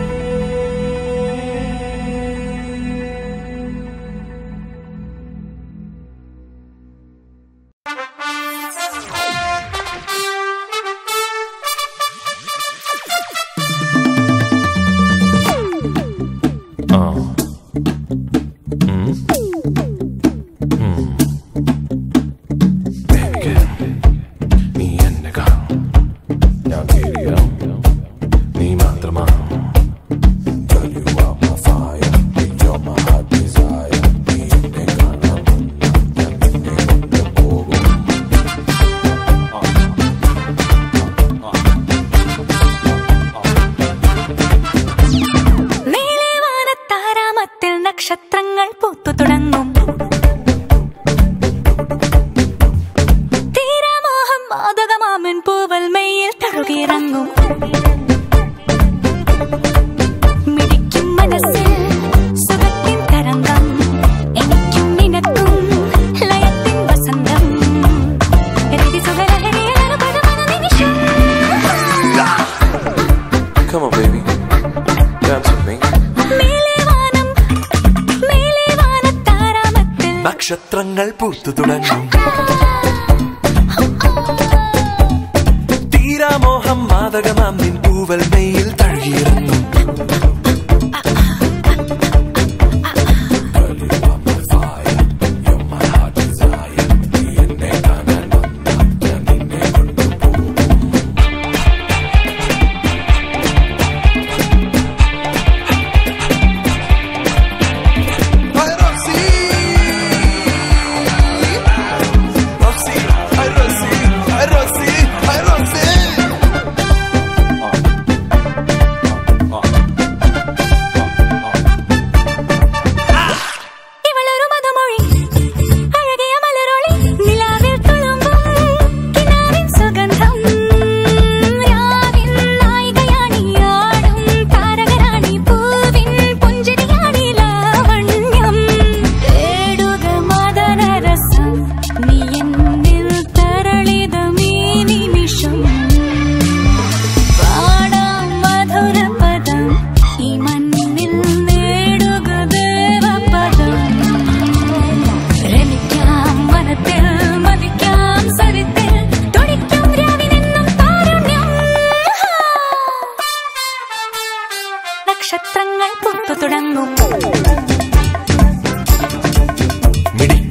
നീ എന്നെ കാണും ഞാൻ തിരിയാം നീ മാത്രമാ Girl, you are my fire. You're my heart desire. നീ എന്നെ കാണാൻ ഞാൻ നിന്നെ കൊണ്ടുപോകും നീലവാനത്താരാമത്തിൽ നക്ഷത്രങ്ങൾ പൂത്തു തുടങ്ങും തീരാമോഹം മാതകമാമൻ പൂവൽ മെയ്യിൽ തഴുകിയിറങ്ങും മിടിക്കും മനസ്സിൽ സുഖത്തിൻ തരംഗം എനിക്കും നിനക്കും ലയത്തിൻ വസന്തം രതി സുഖലഹരിയിൽ അനുപദമന നിമിഷം Come on, baby. Dance with me. മേലേവാനം മേലേവാനത്താരാമത്തിൽ നക്ഷത്രങ്ങൾ പൂത്തു തുടങ്ങും തീരാമോഹം മാതകമാം നിൻ പൂവൽ മെയ്യിൽ തഴുകിയിറങ്ങും Rosy, Rosy, Rosy.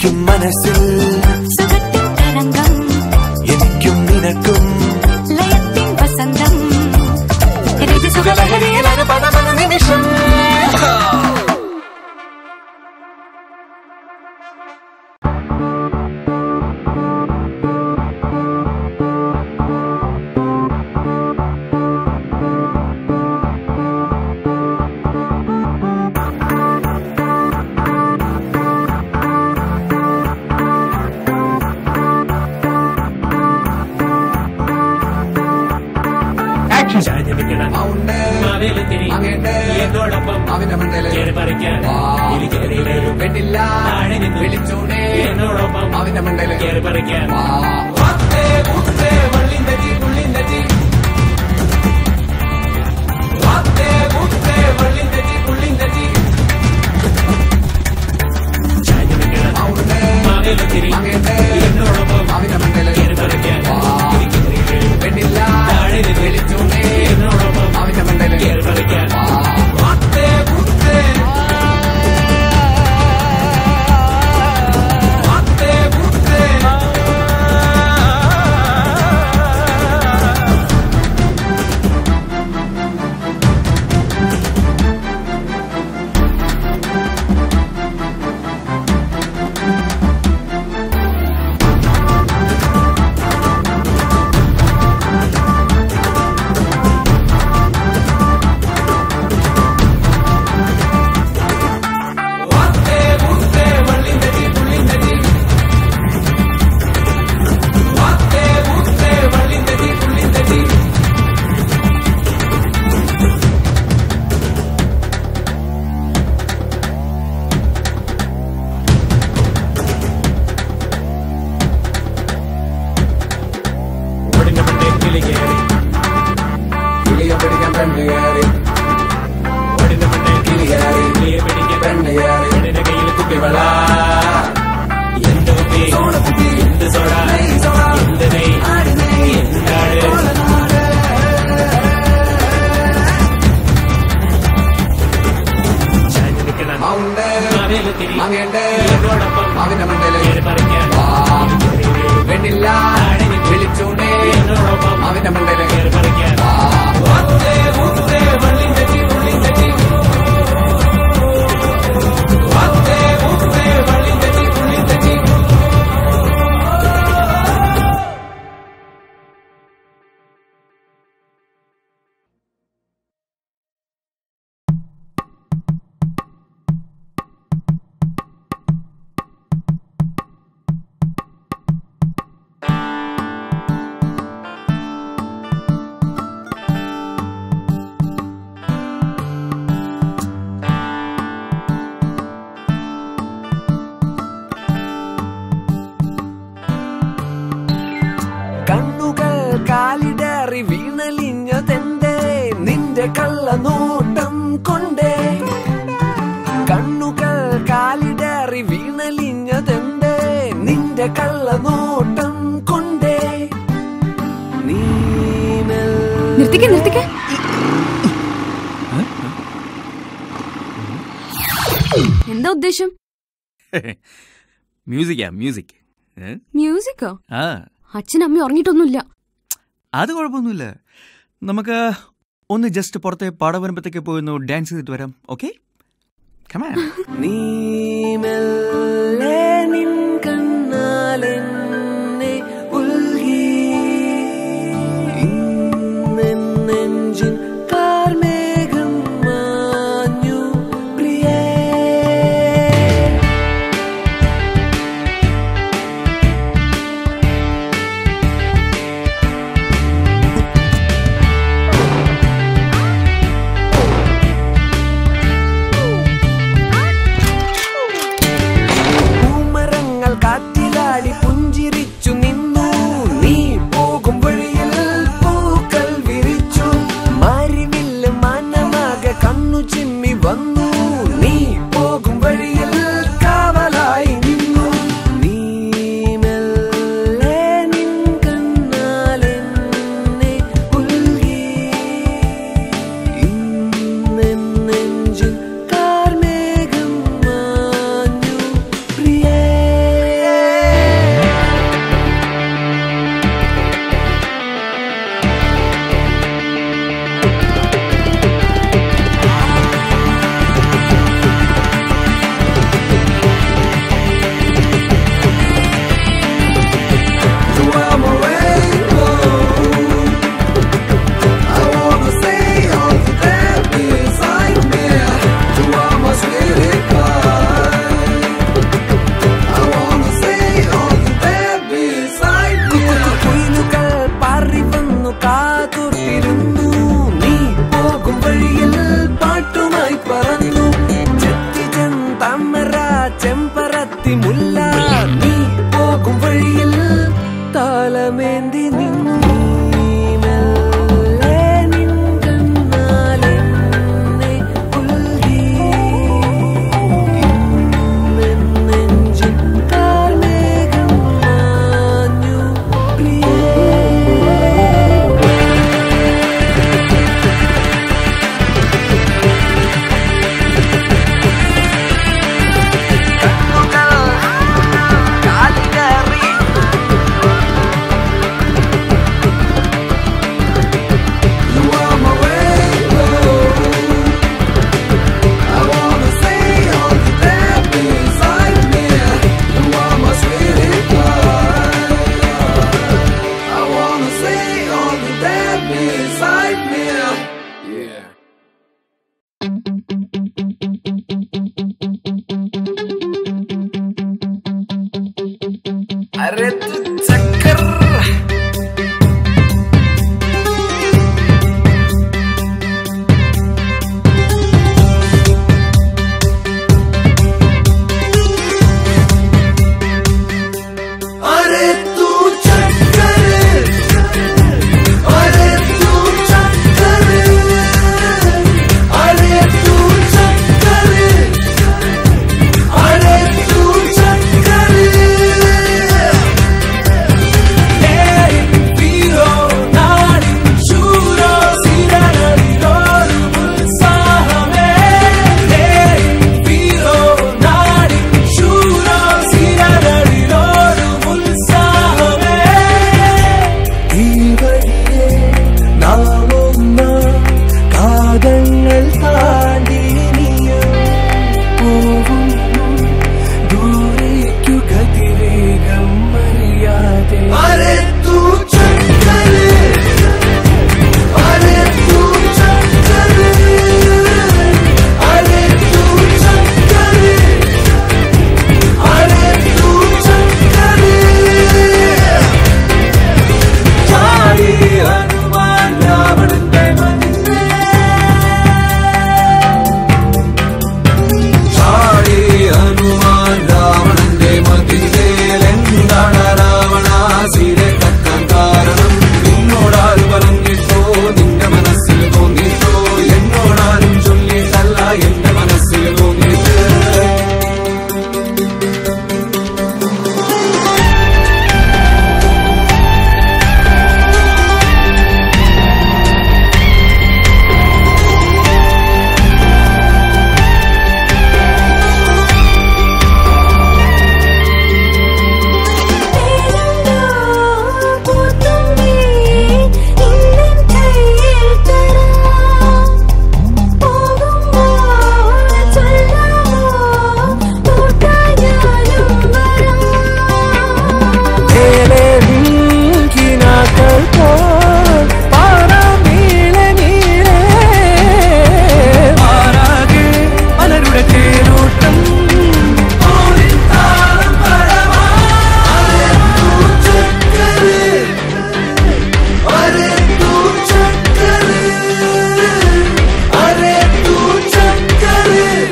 പിടിക്കും മനസ്സിൽ സുഖത്തിൻ തരംഗം എനിക്കും നിനക്കും ലയത്തിൻ വസന്തം സുഖലഹരിയിൽ അനുപദമന നിമിഷം എന്നോടൊപ്പം അവന്റെ മണ്ടയില് പറിക്കാൻ പെണ്ണില്ല വിളിച്ചൂടെ എന്നോടൊപ്പം അവന്റെ മണ്ടയില് കയറി പറിക്കാൻ എന്നോടൊപ്പം അവന്റെ മണ്ടയില് കയറി പറിക്കാൻ പെണ്ണില്ല വിളിച്ചൂടെ എന്നോടൊപ്പം അവന്റെ മണ്ടയില് കയറി പറിക്കാൻ കിളിയെ പിടിക്കാൻ പെണ്ണ് കയറി കിളി കയറി കിളിയെ പിടിക്കാൻ പെണ്ണ് കയറി പെണ്ണിന്റെ കയ്യിൽ കുപ്പിവള എന്ത് കുപ്പി എന്ത് സോഡ എന്ത് നെയ് എന്താണ് അവന്റെ മണ്ടയില് പെണ്ണില്ല വിളിച്ചൂടെ അവന്റെ മണ്ടയില് കണ്ണുകൾ കാലിടറി വീണലിഞ്ഞതെന്തേ നിന്റെ കള്ളനോട്ടം കൊണ്ടേ കണ്ണുകൾ കാലിടറി വീണലിഞ്ഞതെന്തേ നിന്റെ കള്ളനോട്ടം കൊണ്ടേ നിർത്തിക്ക നിർത്തിക്ക എന്താ ഉദ്ദേശം മ്യൂസിക്കാ മ്യൂസിക് ഏ? മ്യൂസിക്കോ ആ അച്ഛനും അമ്മയും ഉറങ്ങിയിട്ടൊന്നുമില്ല അത് കുഴപ്പമൊന്നുമില്ല നമുക്ക് ഒന്ന് ജസ്റ്റ് പുറത്തെ പാടം വരുമ്പത്തേക്ക് പോയി ഒന്ന് ഡാൻസ് ചെയ്തിട്ട് വരാം ഓക്കെ കമാൻ നീ മെല്ലെ നിൻ കണ്ണാലെന്നെ ഉൽകി ഇന്നെൻ നെഞ്ചിൻ കാർമേഘം മാഞ്ഞു പ്രിയേ me, side me. Yeah. अरे तू चक्कर अरे तू चक्कर अरे तू चक्कर अरे तू चक्कर अरे तू चक्कर വീരോ നാടിൻ ശൂരോ സിരകളിലോരു ഉത്സാഹമേ വീരോ നാടിൻ ശൂരോ സിരകളിലോരു ഉത്സാഹമേ ഈ വഴിയെ നാം ഒന്ന കാതങ്ങൾ താണ്ടി ഇനിയും പോകുന്നു ദൂരേക്കു ഗതിവേഗം അറിയാതെ അരെ തൂ ചക്കര അരെ തൂ ചക്കര അരെ തൂ ചക്കര അരെ തൂ ചക്കര ചാടി ഹനുമാൻ രാവണന്റെ മതിലേ ചാടി ഹനുമാൻ രാവണന്റെ മതിലേലെന്താണ് രാവണാസിരെ തക്കാൻ കാരണം നിന്നോടാരും പറഞ്ഞിട്ടോ നിന്റെ മനസ്സിൽ തോന്നിട്ടോ എന്നോടാരും ചൊല്ലിട്ടല്ല എന്റെ മനസ്സിൽ തോന്നിയിട്ട് പലരുടെ തേരോട്ടം अरे तू चक्कर अरे तू चक्कर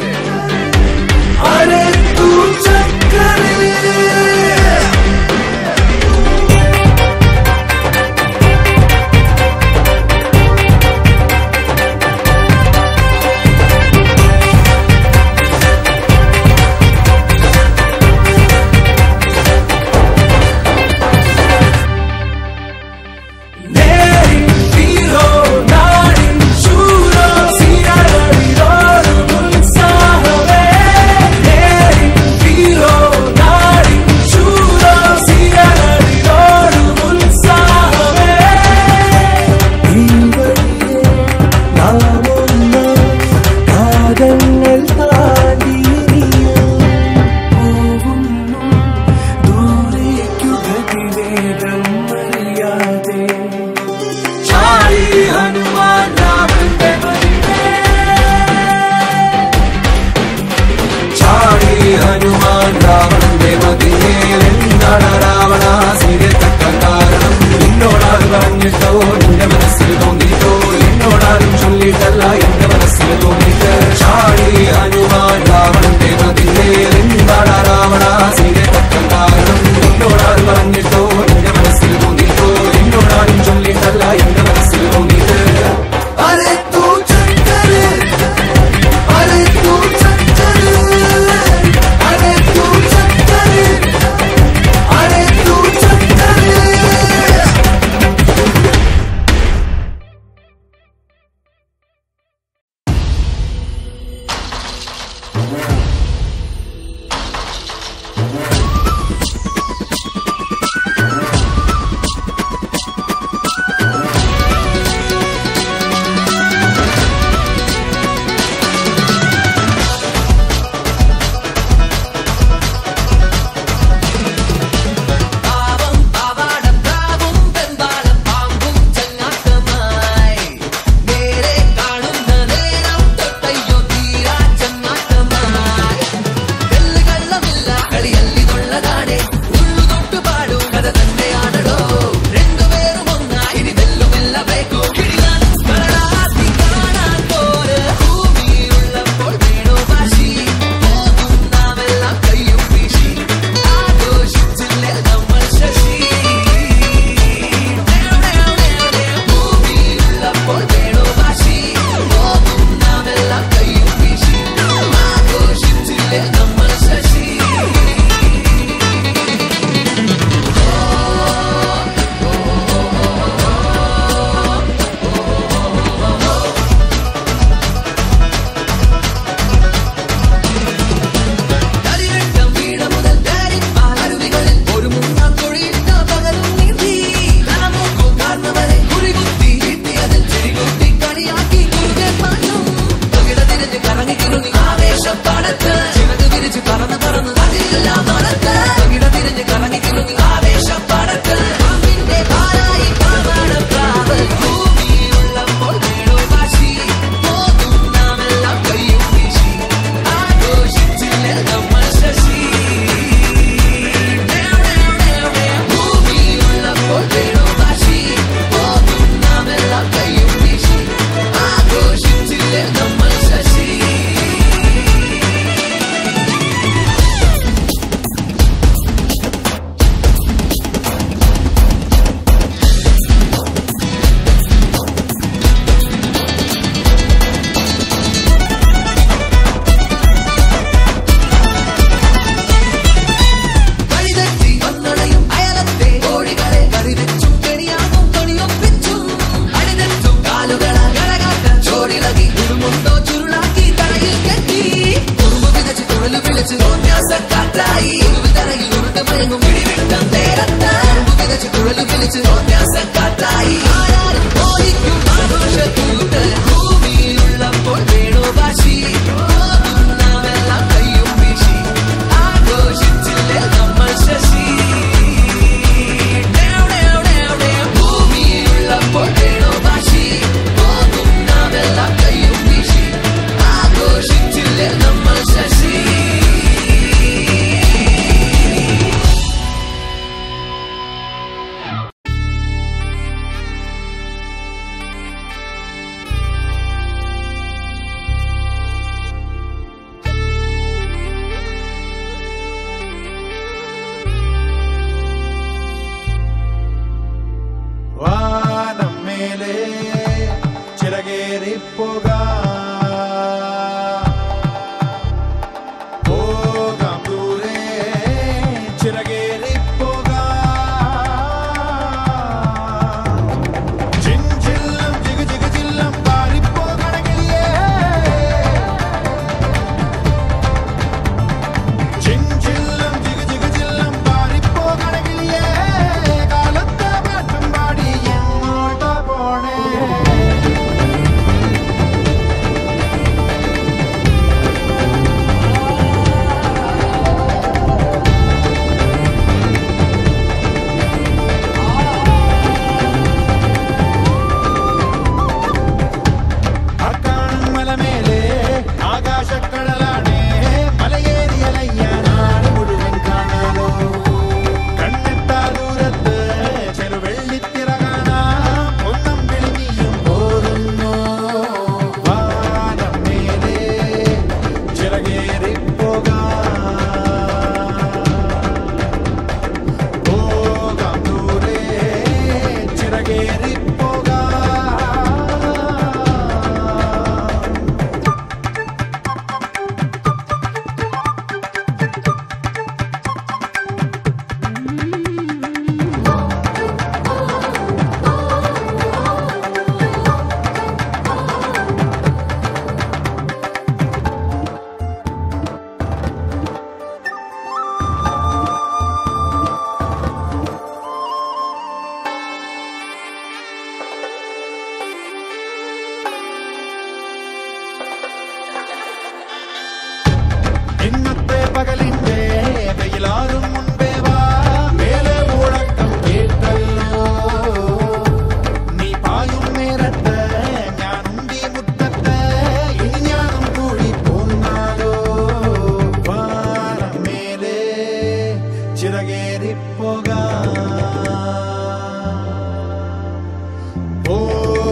अरे तू चक्कर വീരോ നാടിൻ ശൂരോ സിരകളിലോരു ഉത്സാഹമേ വീരോ നാടിൻ ശൂരോ സിരകളിലോരു ഉത്സാഹമേ ഈ വഴിയെ നാമൊന്ന കാതങ്ങൾ താണ്ടി ഇനിയും പോകുന്നു ദൂരേക്കു ഗതിവേഗം അറിയാതെ ചാടി ഹനുമാൻ രാവണന്റെ മതിലേ ചാടി ഹനുമാൻ രാവണന്റെ മതിലേലെന്താണ് രാവണാസിരെ തക്കാൻ കാരണം നിന്നോടാരും പറഞ്ഞിട്ടോ നിന്റെ മനസ്സിൽ തോന്നിട്ടോ എന്നോടാരും ചൊല്ലിട്ടല്ല എന്റെ മനസ്സിൽ തോന്നിട്ട് ചാടി ഹനുമാൻ രാവണന്റെ മതിലേലെന്താണ് രാവണാസിരെ തക്കാൻ കാരണം നിന്നോടാരും പറഞ്ഞിട്ടോ നിന്റെ മനസ്സിൽ തോന്നിട്ടോ എന്നോടാരും ചൊല്ലിട്ടല്ല എന്റെ മനസ്സിൽ തോന്നിട്ട് അരെ തൂ ചക്കര അരെ തൂ ചക്കര അരെ തൂ ചക്കര അരെ തൂ ചക്കര പാവം പാവാട പ്രാവും പെൺപാള പാമ്പും ചങ്ങാത്തമാ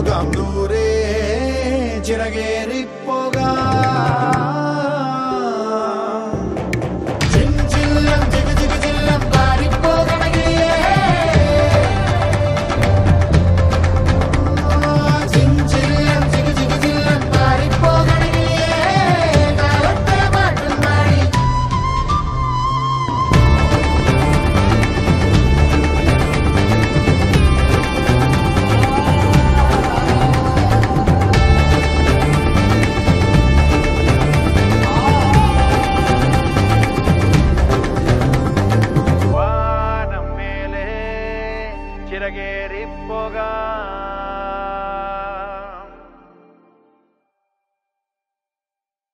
പോകാം ദൂരെ ചിറകേറി പോകാം ചിഞ്ചില്ലം ജിഗ ജിഗ ചില്ലം പാറിപ്പോകണകിലേ ചിഞ്ചില്ലം ജിഗ ജിഗ ചില്ലം പാറിപ്പോകണകിലേ കാലത്തെ പാട്ടും പാടി വാനം മേലെ ചിറകേറി പോകാം